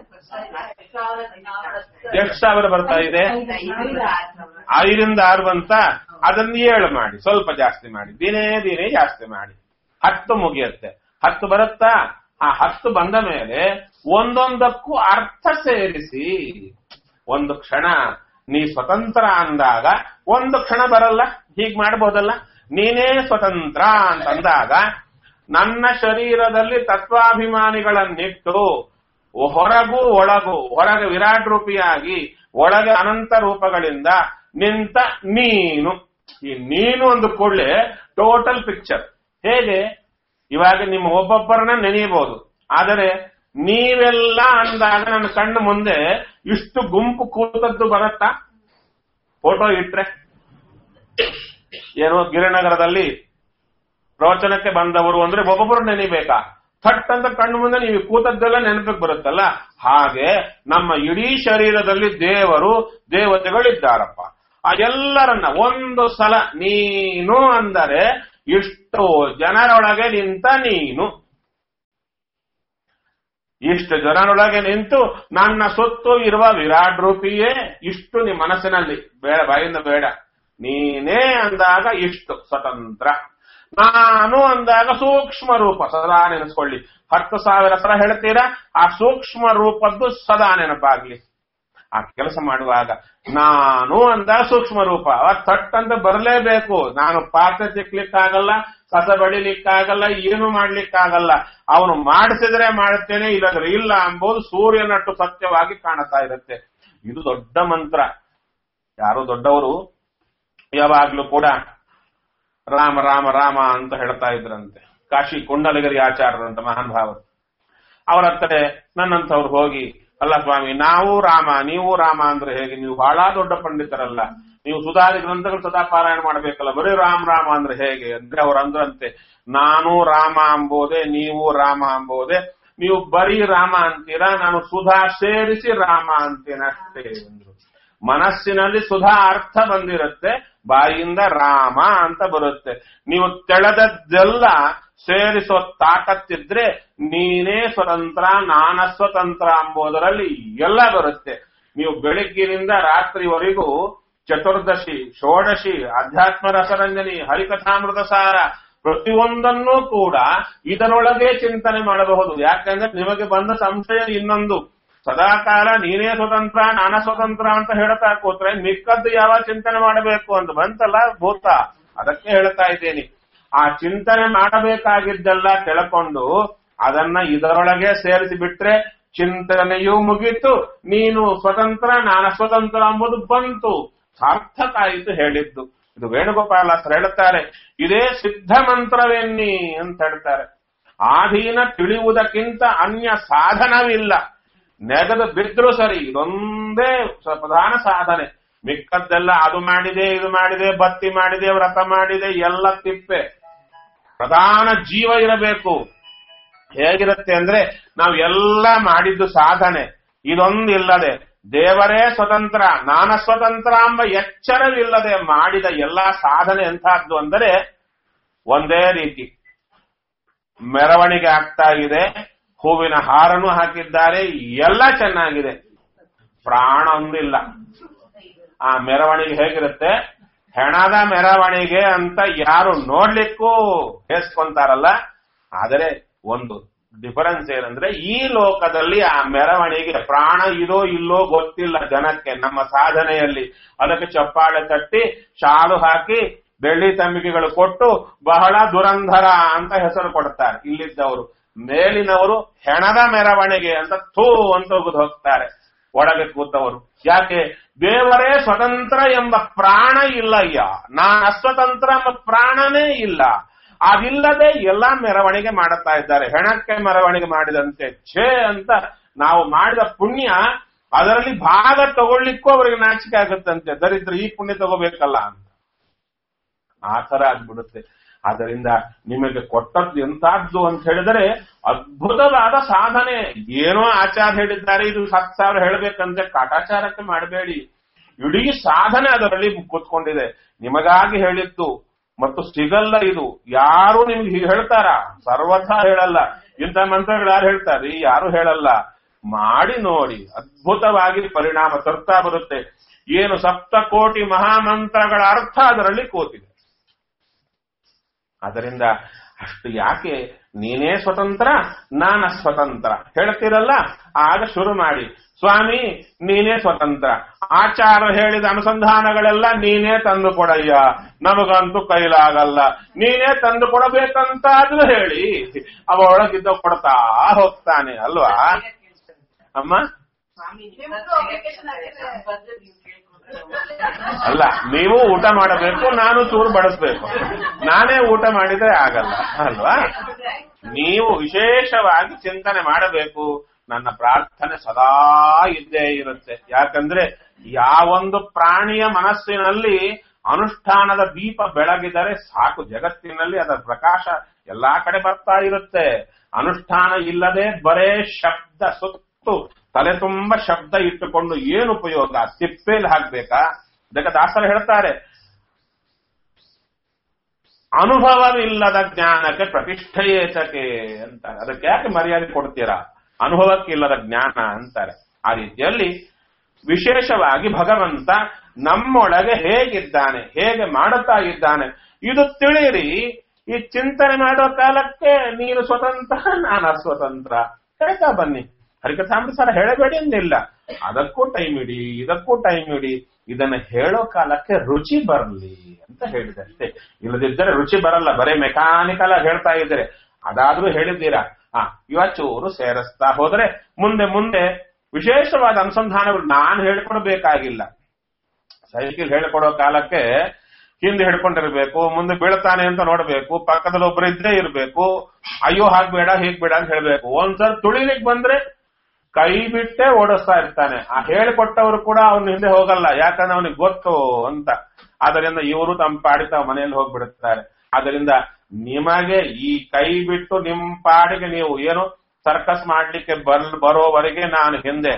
ಎಷ್ಟು ಸಾವಿರ ಬರ್ತಾ ಇದೆ ಐದರಿಂದ ಆರು ಬಂತ ಅದನ್ನ ಏಳು ಮಾಡಿ ಸ್ವಲ್ಪ ಜಾಸ್ತಿ ಮಾಡಿ ದಿನೇ ದಿನೇ ಜಾಸ್ತಿ ಮಾಡಿ ಹತ್ತು ಮುಗಿಯುತ್ತೆ ಹತ್ತು ಬರುತ್ತಾ ಆ ಹತ್ತು ಬಂದ ಮೇಲೆ ಒಂದೊಂದಕ್ಕೂ ಅರ್ಥ ಸೇರಿಸಿ ಒಂದು ಕ್ಷಣ ನೀ ಸ್ವತಂತ್ರ ಅಂದಾಗ ಒಂದು ಕ್ಷಣ ಬರಲ್ಲ ಹೀಗ್ ಮಾಡಬಹುದಲ್ಲ ನೀನೇ ಸ್ವತಂತ್ರ ಅಂತಂದಾಗ ನನ್ನ ಶರೀರದಲ್ಲಿ ತತ್ವಾಭಿಮಾನಿಗಳನ್ನಿಟ್ಟು ಹೊರಗೂ ಒಳಗೂ ಹೊರಗೆ ವಿರಾಟ್ ರೂಪಿಯಾಗಿ ಒಳಗೆ ಅನಂತ ರೂಪಗಳಿಂದ ನಿಂತ ನೀನು ಈ ನೀನು ಒಂದು ಕೂಡಲೇ ಟೋಟಲ್ ಪಿಕ್ಚರ್ ಹೇಗೆ ಇವಾಗ ನಿಮ್ಮ ಒಬ್ಬೊಬ್ಬರನ್ನ ನೆನೆಯಬಹುದು ಆದರೆ ನೀವೆಲ್ಲ ಅಂದಾಗ ನನ್ನ ಕಣ್ಣು ಮುಂದೆ ಇಷ್ಟು ಗುಂಪು ಕೂತದ್ದು ಬರತ್ತಾ ಫೋಟೋ ಇಟ್ರೆ ಏನೋ ಗಿರಿನಗರದಲ್ಲಿ ಪ್ರವಚನಕ್ಕೆ ಬಂದವರು ಅಂದ್ರೆ ಒಬ್ಬೊಬ್ಬರು ನೆನಿಬೇಕಾ ಥಟ್ ಅಂತ ಕಣ್ಣು ಮುಂದೆ ನೀವು ಕೂತದ್ದೆಲ್ಲ ನೆನಪಿಗೆ ಬರುತ್ತಲ್ಲ ಹಾಗೆ ನಮ್ಮ ಇಡೀ ಶರೀರದಲ್ಲಿ ದೇವರು ದೇವತೆಗಳಿದ್ದಾರಪ್ಪ ಆ ಎಲ್ಲರನ್ನ ಒಂದು ಸಲ ನೀನು ಅಂದರೆ ಇಷ್ಟು ಜನರೊಳಗೆ ನಿಂತ ನೀನು ಇಷ್ಟು ಜನರೊಳಗೆ ನಿಂತು ನನ್ನ ಸುತ್ತು ಇರುವ ವಿರಾಟ್ ರೂಪಿಯೇ ಇಷ್ಟು ನಿಮ್ಮ ಮನಸ್ಸಿನಲ್ಲಿ ಬೇಡ ಬಾಯಿಂದ ಬೇಡ ನೀನೇ ಅಂದಾಗ ಇಷ್ಟು ಸ್ವತಂತ್ರ ನಾನು ಅಂದಾಗ ಸೂಕ್ಷ್ಮ ರೂಪ ಸದಾ ನೆನೆಸ್ಕೊಳ್ಳಿ ಹತ್ತು ಸಾವಿರ ಸಲ ಹೇಳ್ತೀರಾ ಆ ಸೂಕ್ಷ್ಮ ರೂಪದ್ದು ಸದಾ ನೆನಪಾಗ್ಲಿ ಆ ಕೆಲಸ ಮಾಡುವಾಗ ನಾನು ಅಂದಾಗ ಸೂಕ್ಷ್ಮ ರೂಪ ಅವಾಗ ಥಟ್ ಅಂತ ಬರಲೇಬೇಕು ನಾನು ಪಾತ್ರೆ ತಿಕ್ಲಿಕ್ಕಾಗಲ್ಲ ಕಸ ಬಡಿಲಿಕ್ಕಾಗಲ್ಲ ಏನು ಮಾಡ್ಲಿಕ್ಕಾಗಲ್ಲ ಅವನು ಮಾಡಿಸಿದ್ರೆ ಮಾಡುತ್ತೇನೆ ಇಲ್ಲದ್ರೆ ಇಲ್ಲ ಎಂಬುದು ಸೂರ್ಯನಟ್ಟು ಸತ್ಯವಾಗಿ ಕಾಣುತ್ತಾ ಇರುತ್ತೆ ಇದು ದೊಡ್ಡ ಮಂತ್ರ ಯಾರೋ ದೊಡ್ಡವರು ಯಾವಾಗ್ಲೂ ಕೂಡ ರಾಮ ರಾಮ ರಾಮ ಅಂತ ಹೇಳ್ತಾ ಇದ್ರಂತೆ ಕಾಶಿ ಕುಂಡಲಗಿರಿ ಆಚಾರ್ಯರಂತ ಮಹಾನ್ ಭಾವರು ಅವರ ಹತ್ರ ನನ್ನಂಥವ್ರು ಹೋಗಿ ಅಲ್ಲ ಸ್ವಾಮಿ ನಾವು ರಾಮ ನೀವು ರಾಮ ಅಂದ್ರೆ ಹೇಗೆ ನೀವು ಬಹಳ ದೊಡ್ಡ ಪಂಡಿತರಲ್ಲ ನೀವು ಸುಧಾರಿ ಗ್ರಂಥಗಳು ಸದಾ ಪಾರಾಯಣ ಮಾಡಬೇಕಲ್ಲ ಬರೀ ರಾಮ್ ರಾಮ ಅಂದ್ರೆ ಹೇಗೆ ಅಂದ್ರೆ ಅವ್ರು ಅಂದ್ರಂತೆ ನಾನು ರಾಮ ಅಂಬೋದೆ ನೀವು ರಾಮ ಅಂಬೋದೆ ನೀವು ಬರೀ ರಾಮ ಅಂತೀರಾ ನಾನು ಸುಧಾ ಸೇರಿಸಿ ರಾಮ ಅಂತೇನಷ್ಟೇ ಅಂದ್ರು ಮನಸ್ಸಿನಲ್ಲಿ ಸುಧಾ ಅರ್ಥ ಬಂದಿರುತ್ತೆ ಬಾಯಿಯಿಂದ ರಾಮ ಅಂತ ಬರುತ್ತೆ ನೀವು ತೆಳೆದದ್ದೆಲ್ಲ ಸೇರಿಸೋ ತಾಕತ್ತಿದ್ರೆ ನೀನೇ ಸ್ವತಂತ್ರ ನಾನ ಸ್ವತಂತ್ರ ಎಂಬುದರಲ್ಲಿ ಎಲ್ಲ ಬರುತ್ತೆ ನೀವು ಬೆಳಗ್ಗಿನಿಂದ ರಾತ್ರಿವರೆಗೂ ಚತುರ್ದಶಿ ಷೋಡಶಿ ಅಧ್ಯಾತ್ಮ ರಸರಂಜನಿ ಹರಿಕಥಾಮೃತ ಸಾರ ಪ್ರತಿಯೊಂದನ್ನೂ ಕೂಡ ಇದರೊಳಗೆ ಚಿಂತನೆ ಮಾಡಬಹುದು ಯಾಕಂದ್ರೆ ನಿಮಗೆ ಬಂದ ಸಂಶಯ ಇನ್ನೊಂದು ಸದಾಕಾಲ ನೀನೇ ಸ್ವತಂತ್ರ ನಾನ ಸ್ವತಂತ್ರ ಅಂತ ಹೇಳ್ತಾ ಕೂತ್ರೆ ಮಿಕ್ಕದ್ದು ಯಾವ ಚಿಂತನೆ ಮಾಡಬೇಕು ಅಂತ ಬಂತಲ್ಲ ಭೂತ ಅದಕ್ಕೆ ಹೇಳ್ತಾ ಇದ್ದೇನೆ ಆ ಚಿಂತನೆ ಮಾಡಬೇಕಾಗಿದ್ದೆಲ್ಲ ತಿಳ್ಕೊಂಡು ಅದನ್ನ ಇದರೊಳಗೆ ಸೇರಿಸಿ ಬಿಟ್ರೆ ಚಿಂತನೆಯೂ ಮುಗೀತು ನೀನು ಸ್ವತಂತ್ರ ನಾನ ಸ್ವತಂತ್ರ ಎಂಬುದು ಬಂತು ಸಾರ್ಥಕ ಆಯಿತು ಹೇಳಿದ್ದು ಇದು ವೇಣುಗೋಪಾಲಾಸರು ಹೇಳುತ್ತಾರೆ ಇದೇ ಸಿದ್ಧ ಮಂತ್ರವೆನ್ನಿ ಅಂತ ಹೇಳ್ತಾರೆ ಆಧೀನ ತಿಳಿಯುವುದಕ್ಕಿಂತ ಅನ್ಯ ಸಾಧನವಿಲ್ಲ ನೆಗದು ಬಿದ್ರು ಸರಿ ಇದೊಂದೇ ಸ- ಪ್ರಧಾನ ಸಾಧನೆ ಮಿಕ್ಕದ್ದೆಲ್ಲ ಅದು ಮಾಡಿದೆ ಇದು ಮಾಡಿದೆ ಬತ್ತಿ ಮಾಡಿದೆ ವ್ರತ ಮಾಡಿದೆ ಎಲ್ಲ ತಿಪ್ಪೆ ಪ್ರಧಾನ ಜೀವ ಇರಬೇಕು ಹೇಗಿರುತ್ತೆ ಅಂದ್ರೆ ನಾವು ಎಲ್ಲ ಮಾಡಿದ್ದು ಸಾಧನೆ ಇದೊಂದಿಲ್ಲದೆ ದೇವರೇ ಸ್ವತಂತ್ರ ನಾನ ಸ್ವತಂತ್ರ ಎಂಬ ಎಚ್ಚರವಿಲ್ಲದೆ ಮಾಡಿದ ಎಲ್ಲಾ ಸಾಧನೆ ಎಂತಹದ್ದು ಅಂದರೆ ಒಂದೇ ರೀತಿ ಮೆರವಣಿಗೆ ಆಗ್ತಾ ಇದೆ ಹೂವಿನ ಹಾರನು ಹಾಕಿದ್ದಾರೆ ಎಲ್ಲ ಚೆನ್ನಾಗಿದೆ ಪ್ರಾಣ ಒಂದಿಲ್ಲ ಆ ಮೆರವಣಿಗೆ ಹೇಗಿರುತ್ತೆ ಹೆಣದ ಮೆರವಣಿಗೆ ಅಂತ ಯಾರು ನೋಡ್ಲಿಕ್ಕೂ ಹೇಸ್ಕೊಂತಾರಲ್ಲ ಆದರೆ ಒಂದು ಡಿಫರೆನ್ಸ್ ಏನಂದ್ರೆ ಈ ಲೋಕದಲ್ಲಿ ಆ ಮೆರವಣಿಗೆ ಪ್ರಾಣ ಇದೋ ಇಲ್ಲೋ ಗೊತ್ತಿಲ್ಲ ಜನಕ್ಕೆ ನಮ್ಮ ಸಾಧನೆಯಲ್ಲಿ ಅದಕ್ಕೆ ಚಪ್ಪಾಳೆ ತಟ್ಟಿ ಶಾಲು ಹಾಕಿ ಬೆಳ್ಳಿ ತಮ್ಮಿಗೆಗಳು ಕೊಟ್ಟು ಬಹಳ ದುರಂಧರ ಅಂತ ಹೆಸರು ಕೊಡ್ತಾರೆ ಇಲ್ಲಿದ್ದವರು ಮೇಲಿನವರು ಹೆಣದ ಮೆರವಣಿಗೆ ಅಂತ ಥೂ ಅಂತ ಹೋಗುದು ಹೋಗ್ತಾರೆ ಒಳಗೆ ಕೂತವರು ಯಾಕೆ ದೇವರೇ ಸ್ವತಂತ್ರ ಎಂಬ ಪ್ರಾಣ ಇಲ್ಲಯ್ಯ ನಾನು ಅಸ್ವತಂತ್ರ ಎಂಬ ಪ್ರಾಣನೇ ಇಲ್ಲ ಅದಿಲ್ಲದೆ ಎಲ್ಲಾ ಮೆರವಣಿಗೆ ಮಾಡುತ್ತಾ ಇದ್ದಾರೆ ಹೆಣಕ್ಕೆ ಮೆರವಣಿಗೆ ಮಾಡಿದಂತೆ ಛೇ ಅಂತ ನಾವು ಮಾಡಿದ ಪುಣ್ಯ ಅದರಲ್ಲಿ ಭಾಗ ತಗೊಳ್ಳಿಕ್ಕೂ ಅವರಿಗೆ ನಾಚಿಕೆ ಆಗುತ್ತಂತೆ ದರಿದ್ರ ಈ ಪುಣ್ಯ ತಗೋಬೇಕಲ್ಲ ಅಂತ ಆ ತರ ಆಗ್ಬಿಡುತ್ತೆ ಆದ್ದರಿಂದ ನಿಮಗೆ ಕೊಟ್ಟದ್ದು ಎಂತಾದ್ದು ಅಂತ ಹೇಳಿದರೆ ಅದ್ಭುತವಾದ ಸಾಧನೆ ಏನೋ ಆಚಾರ ಹೇಳಿದ್ದಾರೆ ಇದು ಹತ್ತು ಸಾವಿರ ಹೇಳಬೇಕಂದ್ರೆ ಕಾಟಾಚಾರಕ್ಕೆ ಮಾಡಬೇಡಿ ಇಡೀ ಸಾಧನೆ ಅದರಲ್ಲಿ ಕೂತ್ಕೊಂಡಿದೆ ನಿಮಗಾಗಿ ಹೇಳಿದ್ದು ಮತ್ತು ಸಿಗಲ್ಲ ಇದು ಯಾರು ನಿಮ್ಗೆ ಹೀಗೆ ಹೇಳ್ತಾರ ಸರ್ವಥಾ ಹೇಳಲ್ಲ ಇಂಥ ಮಂತ್ರಗಳು ಯಾರು ಹೇಳ್ತಾರ್ರಿ ಯಾರು ಹೇಳಲ್ಲ ಮಾಡಿ ನೋಡಿ ಅದ್ಭುತವಾಗಿ ಪರಿಣಾಮ ತರ್ತಾ ಬರುತ್ತೆ ಏನು ಸಪ್ತ ಕೋಟಿ ಮಹಾಮಂತ್ರಗಳ ಅರ್ಥ ಅದರಲ್ಲಿ ಕೂತಿದೆ ಅದರಿಂದ ಅಷ್ಟು ಯಾಕೆ ನೀನೇ ಸ್ವತಂತ್ರ ನಾನ ಸ್ವತಂತ್ರ ಹೇಳ್ತೀರಲ್ಲ ಆಗ ಶುರು ಮಾಡಿ ಸ್ವಾಮಿ ನೀನೇ ಸ್ವತಂತ್ರ ಆಚಾರ ಹೇಳಿದ ಅನುಸಂಧಾನಗಳೆಲ್ಲ ನೀನೇ ತಂದು ಕೊಡಯ್ಯ ನಮಗಂತೂ ಕೈಲಾಗಲ್ಲ ನೀನೇ ತಂದು ಕೊಡಬೇಕಂತಾದ್ರೂ ಹೇಳಿ ಅವ ಒಳಗಿದ್ದ ಕೊಡ್ತಾ ಹೋಗ್ತಾನೆ ಅಲ್ವಾ ಅಮ್ಮ ಸ್ವಾಮಿ ನಿಮ್ಗೂ application ಹಾಕಿದ್ರೆ. ಅಲ್ಲ ನೀವು ಊಟ ಮಾಡಬೇಕು ನಾನು ಚೂರು ಬಡಿಸ್ಬೇಕು ನಾನೇ ಊಟ ಮಾಡಿದ್ರೆ ಆಗಲ್ಲ ಅಲ್ವಾ ನೀವು ವಿಶೇಷವಾಗಿ ಚಿಂತನೆ ಮಾಡಬೇಕು ನನ್ನ ಪ್ರಾರ್ಥನೆ ಸದಾ ಇದ್ದೇ ಇರುತ್ತೆ ಯಾಕಂದ್ರೆ ಯಾವೊಂದು ಪ್ರಾಣಿಯ ಮನಸ್ಸಿನಲ್ಲಿ ಅನುಷ್ಠಾನದ ದೀಪ ಬೆಳಗಿದರೆ ಸಾಕು ಜಗತ್ತಿನಲ್ಲಿ ಅದರ ಪ್ರಕಾಶ ಎಲ್ಲಾ ಕಡೆ ಬರ್ತಾ ಇರುತ್ತೆ ಅನುಷ್ಠಾನ ಇಲ್ಲದೆ ಬರೇ ಶಬ್ದ ಸುತ್ತು ತಲೆ ತುಂಬ ಶಬ್ದ ಇಟ್ಟುಕೊಂಡು ಏನು ಉಪಯೋಗ ತಿಪ್ಪೇಲಿ ಹಾಕ್ಬೇಕಾ ಅದಕ್ಕೆ ದಾಸರು ಹೇಳ್ತಾರೆ ಅನುಭವವಿಲ್ಲದ ಜ್ಞಾನಕ್ಕೆ ಪ್ರತಿಷ್ಠೆಯೇತಕೆ ಅಂತಾರೆ ಅದಕ್ಕೆ ಯಾಕೆ ಮರ್ಯಾದೆ ಕೊಡ್ತೀರಾ ಅನುಭವಕ್ಕಿಲ್ಲದ ಜ್ಞಾನ ಅಂತಾರೆ ಆ ರೀತಿಯಲ್ಲಿ ವಿಶೇಷವಾಗಿ ಭಗವಂತ ನಮ್ಮೊಳಗೆ ಹೇಗಿದ್ದಾನೆ ಹೇಗೆ ಮಾಡುತ್ತಾ ಇದ್ದಾನೆ ಇದು ತಿಳಿರಿ ಈ ಚಿಂತನೆ ಮಾಡೋ ಕಾಲಕ್ಕೆ ನೀನು ಸ್ವತಂತ್ರ ನಾನು ಅಸ್ವತಂತ್ರ ಹೇಳ್ತಾ ಬನ್ನಿ ಹರಿಕಥಾಮೃತ ಹೇಳಬೇಡಿ ಅಂದಿಲ್ಲ ಅದಕ್ಕೂ ಟೈಮ್ ಇಡಿ ಇದಕ್ಕೂ ಟೈಮ್ ಇಡಿ ಇದನ್ನ ಹೇಳೋ ಕಾಲಕ್ಕೆ ರುಚಿ ಬರಲಿ ಅಂತ ಹೇಳಿದೆ ಅಷ್ಟೇ ಇಲ್ಲದಿದ್ದರೆ ರುಚಿ ಬರಲ್ಲ ಬರೇ ಮೆಕ್ಯಾನಿಕಲ್ ಆಗಿ ಹೇಳ್ತಾ ಇದ್ರೆ ಅದಾದ್ರೂ ಹೇಳಿದ್ದೀರಾ ಆ ಇವಚೂರು ಸೇರಿಸ್ತಾ ಹೋದ್ರೆ ಮುಂದೆ ಮುಂದೆ ವಿಶೇಷವಾದ ಅನುಸಂಧಾನಗಳು ನಾನು ಹೇಳ್ಕೊಡ್ಬೇಕಾಗಿಲ್ಲ ಸೈಕಲ್ ಹೇಳ್ಕೊಡೋ ಕಾಲಕ್ಕೆ ಹಿಂದೆ ಹಿಡ್ಕೊಂಡಿರ್ಬೇಕು ಮುಂದೆ ಬೀಳ್ತಾನೆ ಅಂತ ನೋಡ್ಬೇಕು ಪಕ್ಕದಲ್ಲಿ ಒಬ್ರು ಇದ್ದೇ ಇರ್ಬೇಕು ಅಯ್ಯೋ ಹಾಗ್ಬೇಡ ಹೀಗ್ ಬೇಡ ಅಂತ ಹೇಳ್ಬೇಕು ಒಂದ್ಸಲ ತುಳಿಲಿಕ್ ಬಂದ್ರೆ ಕೈ ಬಿಟ್ಟೆ ಓಡಿಸ್ತಾ ಇರ್ತಾನೆ ಆ ಹೇಳಿಕೊಟ್ಟವರು ಕೂಡ ಅವನ ಹಿಂದೆ ಹೋಗಲ್ಲ ಯಾಕಂದ್ರೆ ಅವನಿಗೆ ಗೊತ್ತು ಅಂತ ಅದರಿಂದ ಇವರು ತಮ್ಮ ಪಾಡಿ ತಾವು ಮನೆಯಲ್ಲಿ ಹೋಗ್ಬಿಡುತ್ತಾರೆ ಅದರಿಂದ ನಿಮಗೆ ಈ ಕೈ ಬಿಟ್ಟು ನಿಮ್ ಪಾಡಿಗೆ ನೀವು ಏನು ಸರ್ಕಸ್ ಮಾಡ್ಲಿಕ್ಕೆ ಬರ್ ಬರೋವರೆಗೆ ನಾನು ಹಿಂದೆ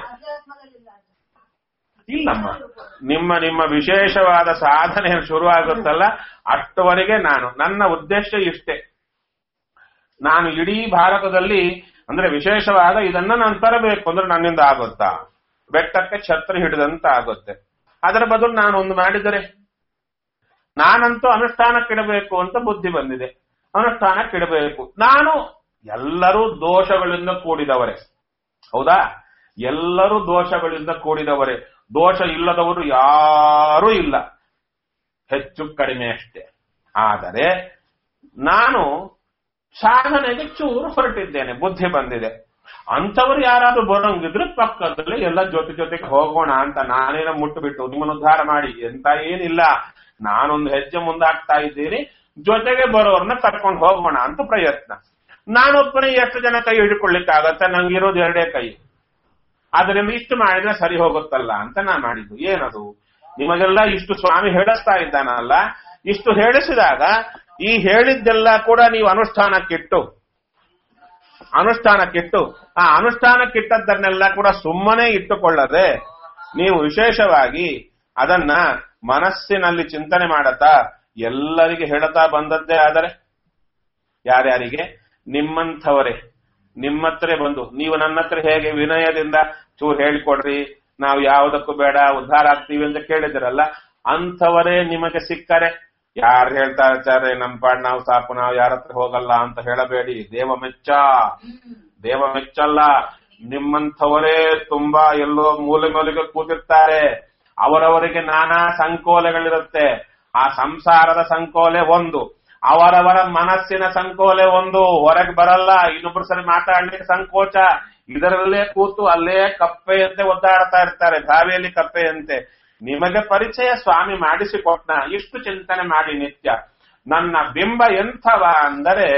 ಇಲ್ಲಮ್ಮ ನಿಮ್ಮ ನಿಮ್ಮ ವಿಶೇಷವಾದ ಸಾಧನೆ ಶುರುವಾಗುತ್ತಲ್ಲ ಅಷ್ಟುವರೆಗೆ ನಾನು ನನ್ನ ಉದ್ದೇಶ ಇಷ್ಟೇ ನಾನು ಇಡೀ ಭಾರತದಲ್ಲಿ ಅಂದ್ರೆ ವಿಶೇಷವಾದ ಇದನ್ನ ನಾನು ತರಬೇಕು ಅಂದ್ರೆ ನನ್ನಿಂದ ಆಗುತ್ತಾ ಬೆಟ್ಟಕ್ಕೆ ಛತ್ರಿ ಹಿಡಿದಂತ ಆಗುತ್ತೆ ಅದರ ಬದಲು ನಾನು ಒಂದು ಮಾಡಿದರೆ ನಾನಂತೂ ಅನುಷ್ಠಾನಕ್ಕಿಡಬೇಕು ಅಂತ ಬುದ್ಧಿ ಬಂದಿದೆ ಅನುಷ್ಠಾನಕ್ಕಿಡಬೇಕು ನಾನು ಎಲ್ಲರೂ ದೋಷಗಳಿಂದ ಕೂಡಿದವರೇ ಹೌದಾ ಎಲ್ಲರೂ ದೋಷಗಳಿಂದ ಕೂಡಿದವರೇ ದೋಷ ಇಲ್ಲದವರು ಯಾರೂ ಇಲ್ಲ ಹೆಚ್ಚು ಕಡಿಮೆ ಅಷ್ಟೇ ಆದರೆ ನಾನು ಸಾಧನೆಗೆ ಚೂರು ಹೊರಟಿದ್ದೇನೆ ಬುದ್ಧಿ ಬಂದಿದೆ ಅಂಥವ್ರು ಯಾರಾದ್ರೂ ಬರೋಂಗಿದ್ರೆ ಪಕ್ಕದಲ್ಲಿ ಎಲ್ಲ ಜೊತೆ ಜೊತೆಗೆ ಹೋಗೋಣ ಅಂತ ನಾನೇನೋ ಮುಟ್ಟುಬಿಟ್ಟು ನಿಮ್ಮನ್ನು ಉದ್ಧಾರ ಮಾಡಿ ಎಂತ ಏನಿಲ್ಲ ನಾನೊಂದು ಹೆಜ್ಜೆ ಮುಂದಾಗ್ತಾ ಇದ್ದೀನಿ ಜೊತೆಗೆ ಬರೋರ್ನ ಕರ್ಕೊಂಡು ಹೋಗೋಣ ಅಂತ ಪ್ರಯತ್ನ ನಾನೊಬ್ಬನೇ ಎಷ್ಟು ಜನ ಕೈ ಹಿಡ್ಕೊಳ್ಳಿಕ್ಕಾಗತ್ತೆ ನಂಗಿರೋದು ಎರಡೇ ಕೈ ಅದರಿಂದ ಇಷ್ಟು ಮಾಡಿದ್ರೆ ಸರಿ ಹೋಗುತ್ತಲ್ಲ ಅಂತ ನಾ ಮಾಡಿದ್ದು ಏನದು ನಿಮಗೆಲ್ಲ ಇಷ್ಟು ಸ್ವಾಮಿ ಹೇಳಿಸ್ತಾ ಇದ್ದಾನಲ್ಲ ಇಷ್ಟು ಹೇಳಿಸಿದಾಗ ಈ ಹೇಳಿದ್ದೆಲ್ಲ ಕೂಡ ನೀವು ಅನುಷ್ಠಾನಕ್ಕಿಟ್ಟು ಅನುಷ್ಠಾನಕ್ಕಿಟ್ಟು ಆ ಅನುಷ್ಠಾನಕ್ಕಿಟ್ಟದ್ದನ್ನೆಲ್ಲ ಕೂಡ ಸುಮ್ಮನೆ ಇಟ್ಟುಕೊಳ್ಳದೆ ನೀವು ವಿಶೇಷವಾಗಿ ಅದನ್ನ ಮನಸ್ಸಿನಲ್ಲಿ ಚಿಂತನೆ ಮಾಡತಾ ಎಲ್ಲರಿಗೆ ಹೇಳುತ್ತಾ ಬಂದದ್ದೇ ಆದರೆ ಯಾರ್ಯಾರಿಗೆ ನಿಮ್ಮಂಥವರೇ ನಿಮ್ಮ ಹತ್ರ ಬಂದು ನೀವು ನನ್ನ ಹತ್ರ ಹೇಗೆ ವಿನಯದಿಂದ ಚೂರು ಹೇಳಿಕೊಡ್ರಿ ನಾವು ಯಾವುದಕ್ಕೂ ಬೇಡ ಉದ್ಧಾರ ಆಗ್ತೀವಿ ಅಂತ ಕೇಳಿದಿರಲ್ಲ ಅಂಥವರೇ ನಿಮಗೆ ಸಿಕ್ಕರೆ ಯಾರು ಹೇಳ್ತಾರೆ ನಮ್ಮ ಪಾಡ್ ನಾವು ಸಾಕು ನಾವು ಯಾರ ಹತ್ರ ಹೋಗಲ್ಲ ಅಂತ ಹೇಳಬೇಡಿ ದೇವ ಮೆಚ್ಚ ದೇವ ಮೆಚ್ಚಲ್ಲ ನಿಮ್ಮಂಥವರೇ ತುಂಬಾ ಎಲ್ಲೋ ಮೂಲೆ ಮೂಲೆಗೆ ಕೂತಿರ್ತಾರೆ ಅವರವರಿಗೆ ನಾನಾ ಸಂಕೋಲೆಗಳಿರುತ್ತೆ ಆ ಸಂಸಾರದ ಸಂಕೋಲೆ ಒಂದು ಅವರವರ ಮನಸ್ಸಿನ ಸಂಕೋಲೆ ಒಂದು ಹೊರಗೆ ಬರಲ್ಲ ಇನ್ನೊಬ್ರು ಸರಿ ಮಾತಾಡ್ಲಿಕ್ಕೆ ಸಂಕೋಚ ಇದರಲ್ಲೇ ಕೂತು ಅಲ್ಲೇ ಕಪ್ಪೆಯಂತೆ ಒದ್ದಾಡ್ತಾ ಇರ್ತಾರೆ ಬಾವಿಯಲ್ಲಿ ಕಪ್ಪೆಯಂತೆ ನಿಮಗೆ ಪರಿಚಯ ಸ್ವಾಮಿ ಮಾಡಿಸಿಕೊಟ್ನ ಇಷ್ಟು ಚಿಂತನೆ ಮಾಡಿ ನಿತ್ಯ ನನ್ನ ಬಿಂಬ ಎಂಥವ ಅಂದರೆ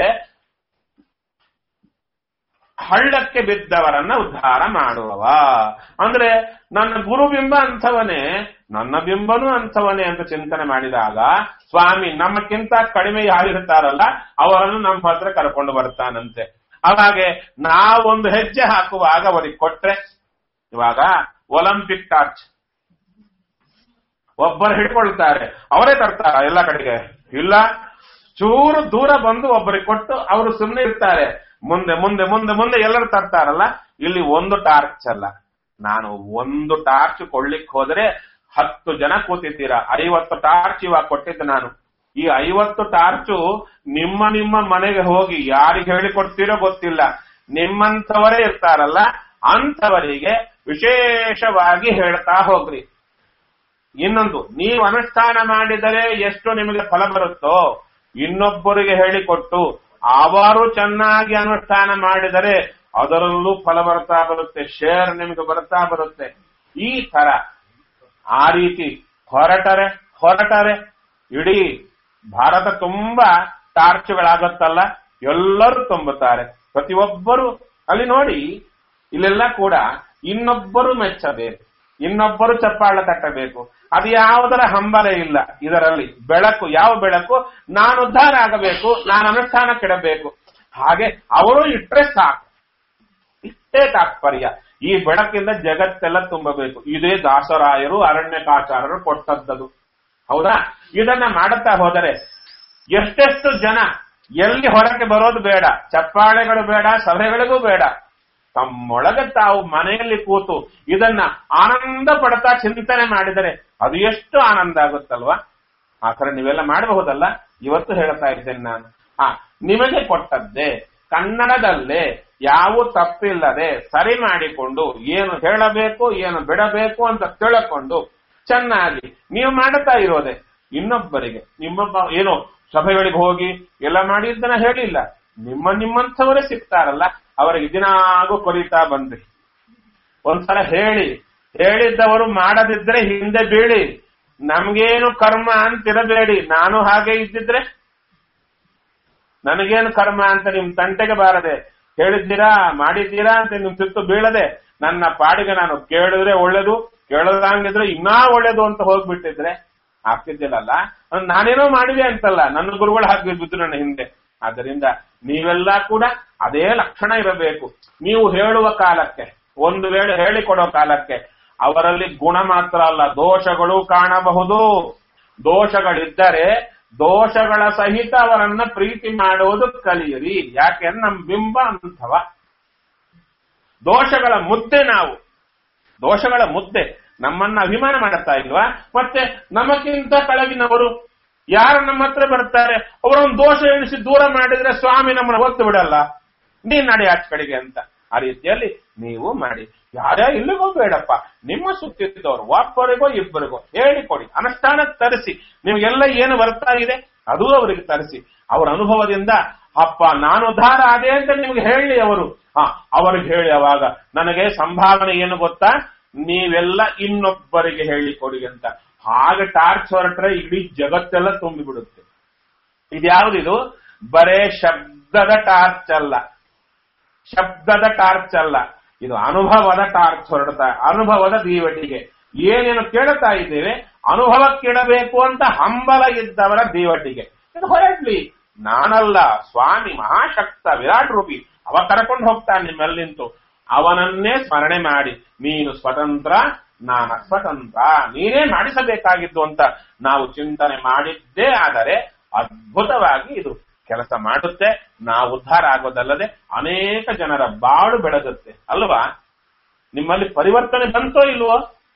ಹಳ್ಳಕ್ಕೆ ಬಿದ್ದವರನ್ನ ಉದ್ಧಾರ ಮಾಡುವವ ಅಂದ್ರೆ ನನ್ನ ಗುರುಬಿಂಬ ಅಂಥವನೇ ನನ್ನ ಬಿಂಬನೂ ಅಂಥವನೇ ಅಂತ ಚಿಂತನೆ ಮಾಡಿದಾಗ ಸ್ವಾಮಿ ನಮ್ಮಕ್ಕಿಂತ ಕಡಿಮೆ ಯಾರಿರ್ತಾರಲ್ಲ ಅವರನ್ನು ನಮ್ಮ ಹತ್ರ ಕರ್ಕೊಂಡು ಬರ್ತಾನಂತೆ ಅವಾಗೆ ನಾವೊಂದು ಹೆಜ್ಜೆ ಹಾಕುವಾಗ ಅವರಿಗೆ ಕೊಟ್ರೆ ಇವಾಗ ಒಲಿಂಪಿಕ್ ಟಾರ್ಚ್ ಒಬ್ಬರು ಹಿಡ್ಕೊಳ್ತಾರೆ ಅವರೇ ತರ್ತಾರ ಎಲ್ಲ ಕಡೆಗೆ ಇಲ್ಲ ಚೂರು ದೂರ ಬಂದು ಒಬ್ಬರಿಗೆ ಕೊಟ್ಟು ಅವರು ಸುಮ್ಮನೆ ಇರ್ತಾರೆ ಮುಂದೆ ಮುಂದೆ ಮುಂದೆ ಮುಂದೆ ಎಲ್ಲರೂ ತರ್ತಾರಲ್ಲ ಇಲ್ಲಿ ಒಂದು ಟಾರ್ಚ್ ಅಲ್ಲ ನಾನು ಒಂದು ಟಾರ್ಚ್ ಕೊಳ್ಳಿಕ್ ಹೋದ್ರೆ ಹತ್ತು ಜನ ಕೂತಿದ್ದೀರಾ ಐವತ್ತು ಟಾರ್ಚ್ ಇವಾಗ ಕೊಟ್ಟಿದ್ದೆ ನಾನು ಈ ಐವತ್ತು ಟಾರ್ಚು ನಿಮ್ಮ ನಿಮ್ಮ ಮನೆಗೆ ಹೋಗಿ ಯಾರಿಗೆ ಹೇಳಿಕೊಡ್ತೀರೋ ಗೊತ್ತಿಲ್ಲ ನಿಮ್ಮಂಥವರೇ ಇರ್ತಾರಲ್ಲ ಅಂಥವರಿಗೆ ವಿಶೇಷವಾಗಿ ಹೇಳ್ತಾ ಹೋಗ್ರಿ ಇನ್ನೊಂದು ನೀವು ಅನುಷ್ಠಾನ ಮಾಡಿದರೆ ಎಷ್ಟು ನಿಮಗೆ ಫಲ ಬರುತ್ತೋ ಇನ್ನೊಬ್ಬರಿಗೆ ಹೇಳಿಕೊಟ್ಟು ಅವರು ಚೆನ್ನಾಗಿ ಅನುಷ್ಠಾನ ಮಾಡಿದರೆ ಅದರಲ್ಲೂ ಫಲ ಬರ್ತಾ ಬರುತ್ತೆ ಶೇರ್ ನಿಮಗೆ ಬರ್ತಾ ಬರುತ್ತೆ ಈ ತರ ಆ ರೀತಿ ಹೊರಟರೆ ಹೊರಟರೆ ಇಡೀ ಭಾರತ ತುಂಬಾ ಟಾರ್ಚ್ಗಳಾಗತ್ತಲ್ಲ ಎಲ್ಲರೂ ತುಂಬುತ್ತಾರೆ ಪ್ರತಿಯೊಬ್ಬರು ಅಲ್ಲಿ ನೋಡಿ ಇಲ್ಲೆಲ್ಲ ಕೂಡ ಇನ್ನೊಬ್ಬರು ಮೆಚ್ಚಬೇಕು ಇನ್ನೊಬ್ಬರು ಚಪ್ಪಾಳ ತಟ್ಟಬೇಕು ಅದು ಯಾವುದರ ಹಂಬಲ ಇಲ್ಲ ಇದರಲ್ಲಿ ಬೆಳಕು ಯಾವ ಬೆಳಕು ನಾನು ಉದ್ಧಾರ ಆಗಬೇಕು ನಾನು ಅನುಷ್ಠಾನಕ್ಕಿಡಬೇಕು ಹಾಗೆ ಅವರು ಇಟ್ಟರೆ ಸಾಕು ಇಷ್ಟೇ ತಾತ್ಪರ್ಯ ಈ ಬೆಳಕಿಂದ ಜಗತ್ತೆಲ್ಲ ತುಂಬಬೇಕು ಇದೇ ದಾಸರಾಯರು ಅರಣ್ಯಕಾಚಾರರು ಕೊಟ್ಟದ್ದದು ಹೌದಾ ಇದನ್ನ ಮಾಡುತ್ತಾ ಹೋದರೆ ಎಷ್ಟೆಷ್ಟು ಜನ ಎಲ್ಲಿ ಹೊರಗೆ ಬರೋದು ಬೇಡ ಚಪ್ಪಾಳೆಗಳು ಬೇಡ ಸಭೆಗಳಿಗೂ ಬೇಡ ತಮ್ಮೊಳಗೆ ತಾವು ಮನೆಯಲ್ಲಿ ಕೂತು ಇದನ್ನ ಆನಂದ ಪಡ್ತಾ ಚಿಂತನೆ ಮಾಡಿದರೆ ಅದು ಎಷ್ಟು ಆನಂದ ಆಗುತ್ತಲ್ವಾ ಆ ಥರ ನೀವೆಲ್ಲ ಮಾಡಬಹುದಲ್ಲ ಇವತ್ತು ಹೇಳ್ತಾ ಇದ್ದೇನೆ ನಾನು ಆ ನಿಮಗೆ ಕೊಟ್ಟದ್ದೇ ಕನ್ನಡದಲ್ಲೇ ಯಾವ ತಪ್ಪಿಲ್ಲದೆ ಸರಿ ಮಾಡಿಕೊಂಡು ಏನು ಹೇಳಬೇಕು ಏನು ಬಿಡಬೇಕು ಅಂತ ತಿಳ್ಕೊಂಡು ಚೆನ್ನಾಗಿ ನೀವು ಮಾಡುತ್ತಾ ಇರೋದೆ ಇನ್ನೊಬ್ಬರಿಗೆ ನಿಮ್ಮ ಬ- ಏನು ಸಭೆಗಳಿಗೆ ಹೋಗಿ ಎಲ್ಲ ಮಾಡಿದ್ದನ್ನ ಹೇಳಿಲ್ಲ ನಿಮ್ಮ ನಿಮ್ಮಂಥವರೇ ಸಿಗ್ತಾರಲ್ಲ ಅವರಿಗೆ ದಿನಾಗೂ ಕೊರಿತಾ ಬಂದ್ರಿ ಒಂದ್ಸಲ ಹೇಳಿ ಹೇಳಿದ್ದವರು ಮಾಡದಿದ್ರೆ ಹಿಂದೆ ಬೀಳಿ ನಮ್ಗೇನು ಕರ್ಮ ಅಂತಿರಬೇಡಿ ನಾನು ಹಾಗೆ ಇದ್ದಿದ್ರೆ ನನಗೇನು ಕರ್ಮ ಅಂತ ನಿಮ್ ತಂಟೆಗೆ ಬಾರದೆ ಹೇಳಿದ್ದೀರಾ ಮಾಡಿದ್ದೀರಾ ಅಂತ ನಿಮ್ ಸುತ್ತು ಬೀಳದೆ ನನ್ನ ಪಾಡಿಗೆ ನಾನು ಕೇಳಿದ್ರೆ ಒಳ್ಳೇದು ಕೇಳದಂಗಿದ್ರೆ ಇನ್ನಾ ಒಳ್ಳೇದು ಅಂತ ಹೋಗ್ಬಿಟ್ಟಿದ್ರೆ ಆಗ್ತಿದ್ದಿಲ್ಲಲ್ಲ ಅಹ್, ನಾನೇನೋ ಮಾಡಿದೆ ಅಂತಲ್ಲ ನನ್ನ ಗುರುಗಳು ಹಾಗೆ ಬಿದ್ದು ನನ್ನ ಹಿಂದೆ ಆದ್ದರಿಂದ ನೀವೆಲ್ಲ ಕೂಡ ಅದೇ ಲಕ್ಷಣ ಇರಬೇಕು ನೀವು ಹೇಳುವ ಕಾಲಕ್ಕೆ ಒಂದು ವೇಳೆ ಹೇಳಿಕೊಡೋ ಕಾಲಕ್ಕೆ ಅವರಲ್ಲಿ ಗುಣ ಮಾತ್ರ ಅಲ್ಲ ದೋಷಗಳು ಕಾಣಬಹುದು ದೋಷಗಳಿದ್ದರೆ ದೋಷಗಳ ಸಹಿತ ಅವರನ್ನ ಪ್ರೀತಿ ಮಾಡುವುದು ಕಲಿಯಿರಿ ಯಾಕೆ ನಮ್ಮ ಬಿಂಬ ಅಂಥವ ದೋಷಗಳ ಮುದ್ದೆ ನಾವು ದೋಷಗಳ ಮುದ್ದೆ ನಮ್ಮನ್ನ ಅಭಿಮಾನ ಮಾಡುತ್ತಾ ಇಲ್ವಾ ಮತ್ತೆ ನಮಗಿಂತ ಕೆಳಗಿನವರು ಯಾರು ನಮ್ಮ ಹತ್ರ ಬರ್ತಾರೆ ಅವರೊಂದು ದೋಷ ಎಣಿಸಿ ದೂರ ಮಾಡಿದ್ರೆ ಸ್ವಾಮಿ ನಮ್ಮನ್ನ ಒತ್ತು ಬಿಡಲ್ಲ ನೀನ್ ನಡಿ ಆಚ ಕಡೆಗೆ ಅಂತ ಆ ರೀತಿಯಲ್ಲಿ ನೀವು ಮಾಡಿ ಯಾರ್ಯಾ ಇಲ್ಲಿಗೋ ಬೇಡಪ್ಪ ನಿಮ್ಮ ಸುತ್ತಿದ್ದವರು ಒಬ್ಬರಿಗೋ ಇಬ್ಬರಿಗೋ ಹೇಳಿಕೊಡಿ ಅನುಷ್ಠಾನ ತರಿಸಿ ನಿಮಗೆಲ್ಲ ಏನು ಬರ್ತಾ ಇದೆ ಅದು ಅವರಿಗೆ ತರಿಸಿ ಅವರ ಅನುಭವದಿಂದ ಅಪ್ಪ ನಾನು ಉದ್ಧಾರ ಆದೆ ಅಂತ ನಿಮ್ಗೆ ಹೇಳಿ ಅವರು ಹಾ ಅವರಿಗೆ ಹೇಳಿ ಅವಾಗ ನನಗೆ ಸಂಭಾವನೆ ಏನು ಗೊತ್ತಾ ನೀವೆಲ್ಲ ಇನ್ನೊಬ್ಬರಿಗೆ ಹೇಳಿಕೊಡಿ ಅಂತ ಹಾಗೆ ಟಾರ್ಚ್ ಹೊರಟ್ರೆ ಇಡೀ ಜಗತ್ತೆಲ್ಲ ತುಂಬಿಬಿಡುತ್ತೆ ಇದ್ಯಾವುದಿದು ಬರೇ ಶಬ್ದದ ಟಾರ್ಚ್ ಅಲ್ಲ ಶಬ್ದದ ಟಾರ್ಚ್ ಅಲ್ಲ ಇದು ಅನುಭವದ ಟಾರ್ಚ್ ಹೊರಡ್ತಾ ಅನುಭವದ ದೀವಟಿಗೆ ಏನೇನು ಕೇಳುತ್ತಾ ಇದ್ದೇವೆ ಅನುಭವಕ್ಕಿಡಬೇಕು ಅಂತ ಹಂಬಲ ಇದ್ದವರ ದೀವಟಿಗೆ ಇದು ಹೊರಡ್ಲಿ ನಾನಲ್ಲ ಸ್ವಾಮಿ ಮಹಾಶಕ್ತ ವಿರಾಟ್ ರೂಪಿ ಅವ ಕರ್ಕೊಂಡು ಹೋಗ್ತಾನೆ ನಿಮ್ಮಲ್ಲಿ ನಿಂತು ಅವನನ್ನೇ ಸ್ಮರಣೆ ಮಾಡಿ ನೀನು ಸ್ವತಂತ್ರ ನಾನು ಸ್ವತಂತ್ರ ನೀನೇ ಮಾಡಿಸಬೇಕಾಗಿದ್ದು ಅಂತ ನಾವು ಚಿಂತನೆ ಮಾಡಿದ್ದೇ ಆದರೆ ಅದ್ಭುತವಾಗಿ ಇದು ಕೆಲಸ ಮಾಡುತ್ತೆ ನಾವು ಉದ್ಧಾರ ಆಗೋದಲ್ಲದೆ ಅನೇಕ ಜನರ ಬಾಳು ಬೆಳಗುತ್ತೆ ಅಲ್ವಾ ನಿಮ್ಮಲ್ಲಿ ಪರಿವರ್ತನೆ ಬಂತೋ ಇಲ್ವೋ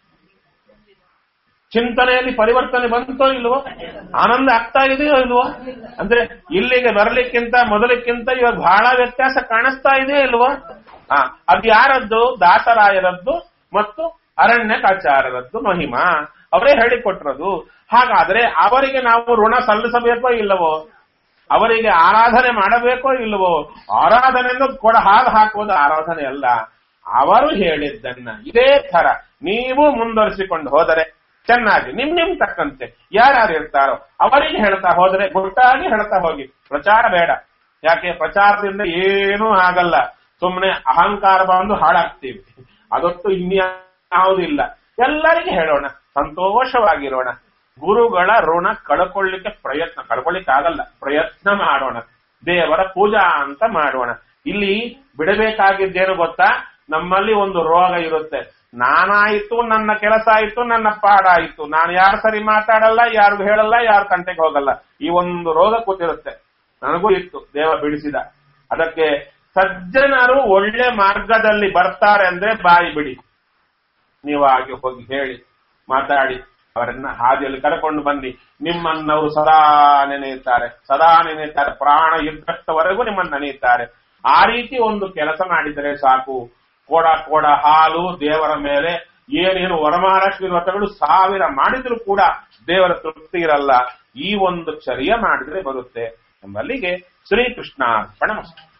ಚಿಂತನೆಯಲ್ಲಿ ಪರಿವರ್ತನೆ ಬಂತೋ ಇಲ್ವೋ ಆನಂದ ಆಗ್ತಾ ಇದೆಯೋ ಇಲ್ವೋ ಅಂದ್ರೆ ಇಲ್ಲಿಗೆ ಬರ್ಲಿಕ್ಕಿಂತ ಮೊದಲಕ್ಕಿಂತ ಇವಾಗ ಬಹಳ ವ್ಯತ್ಯಾಸ ಕಾಣಿಸ್ತಾ ಇದೆಯೋ ಇಲ್ವೋ ಹಾ ಅದು ಯಾರದ್ದು ದಾಸರಾಯರದ್ದು ಮತ್ತು ಅರಣ್ಯಕಾಚಾರ್ಯರದ್ದು ಮಹಿಮಾ ಅವರೇ ಹೇಳಿಕೊಟ್ರದು ಹಾಗಾದ್ರೆ ಅವರಿಗೆ ನಾವು ಋಣ ಸಲ್ಲಿಸಬೇಕೋ ಇಲ್ಲವೋ ಅವರಿಗೆ ಆರಾಧನೆ ಮಾಡಬೇಕೋ ಇಲ್ಲವೋ ಆರಾಧನೆಯನ್ನು ಕೊಡ ಹಾಗೆ ಹಾಕುವುದು ಆರಾಧನೆ ಅಲ್ಲ ಅವರು ಹೇಳಿದ್ದನ್ನ ಇದೇ ತರ ನೀವು ಮುಂದುವರಿಸಿಕೊಂಡು ಹೋದರೆ ಚೆನ್ನಾಗಿ ನಿಮ್ ನಿಮ್ ತಕ್ಕಂತೆ ಯಾರ್ಯಾರು ಇರ್ತಾರೋ ಅವರಿಗೆ ಹೇಳ್ತಾ ಹೋದರೆ ಗುಟ್ಟಾಗಿ ಹೇಳ್ತಾ ಹೋಗಿ ಪ್ರಚಾರ ಬೇಡ ಯಾಕೆ ಪ್ರಚಾರದಿಂದ ಏನೂ ಆಗಲ್ಲ ಸುಮ್ಮನೆ ಅಹಂಕಾರ ಬಂದು ಹಾಳಾಗ್ತೀವಿ ಅದೊಟ್ಟು ಇನ್ಯಾವುದಿಲ್ಲ ಎಲ್ಲರಿಗೆ ಹೇಳೋಣ ಸಂತೋಷವಾಗಿರೋಣ ಗುರುಗಳ ಋಣ ಕಳ್ಕೊಳ್ಳಿಕ್ಕೆ ಪ್ರಯತ್ನ ಕಳ್ಕೊಳ್ಳಿಕ್ಕೆ ಆಗಲ್ಲ ಪ್ರಯತ್ನ ಮಾಡೋಣ ದೇವರ ಪೂಜಾ ಅಂತ ಮಾಡೋಣ ಇಲ್ಲಿ ಬಿಡಬೇಕಾಗಿದ್ದೇನು ಗೊತ್ತಾ ನಮ್ಮಲ್ಲಿ ಒಂದು ರೋಗ ಇರುತ್ತೆ ನಾನಾಯಿತು ನನ್ನ ಕೆಲಸ ಆಯಿತು ನನ್ನ ಪಾಡಾಯಿತು ನಾನು ಯಾರು ಸರಿ ಮಾತಾಡಲ್ಲ ಯಾರಿಗೂ ಹೇಳಲ್ಲ ಯಾರು ಕಂಟೆಗೆ ಹೋಗಲ್ಲ ಈ ಒಂದು ರೋಗ ಕೂತಿರುತ್ತೆ ನನಗೂ ಇತ್ತು ದೇವ ಬಿಡಿಸಿದ ಅದಕ್ಕೆ ಸಜ್ಜನರು ಒಳ್ಳೆ ಮಾರ್ಗದಲ್ಲಿ ಬರ್ತಾರೆ ಅಂದ್ರೆ ಬಾಯಿ ಬಿಡಿ ನೀವು ಹಾಗೆ ಹೋಗಿ ಹೇಳಿ ಮಾತಾಡಿ ಅವರನ್ನ ಹಾದಿಯಲ್ಲಿ ಕರ್ಕೊಂಡು ಬನ್ನಿ ನಿಮ್ಮನ್ನವರು ಸದಾ ನೆನೆಯುತ್ತಾರೆ ಸದಾ ನೆನೆಯುತ್ತಾರೆ ಪ್ರಾಣ ಇದ್ದಷ್ಟವರೆಗೂ ನಿಮ್ಮನ್ನು ನೆನೆಯುತ್ತಾರೆ ಆ ರೀತಿ ಒಂದು ಕೆಲಸ ಮಾಡಿದರೆ ಸಾಕು ಕೋಡ ಕೋಡ ಹಾಲು ದೇವರ ಮೇಲೆ ಏನೇನು ವರಮಹಾಲಕ್ಷ್ಮಿ ವ್ರತಗಳು ಸಾವಿರ ಮಾಡಿದ್ರು ಕೂಡ ದೇವರ ತೃಪ್ತಿ ಇರಲ್ಲ ಈ ಒಂದು ಚರ್ಯ ಮಾಡಿದ್ರೆ ಬರುತ್ತೆ ಎಂಬಲ್ಲಿಗೆ ಶ್ರೀಕೃಷ್ಣಾರ್ಪಣ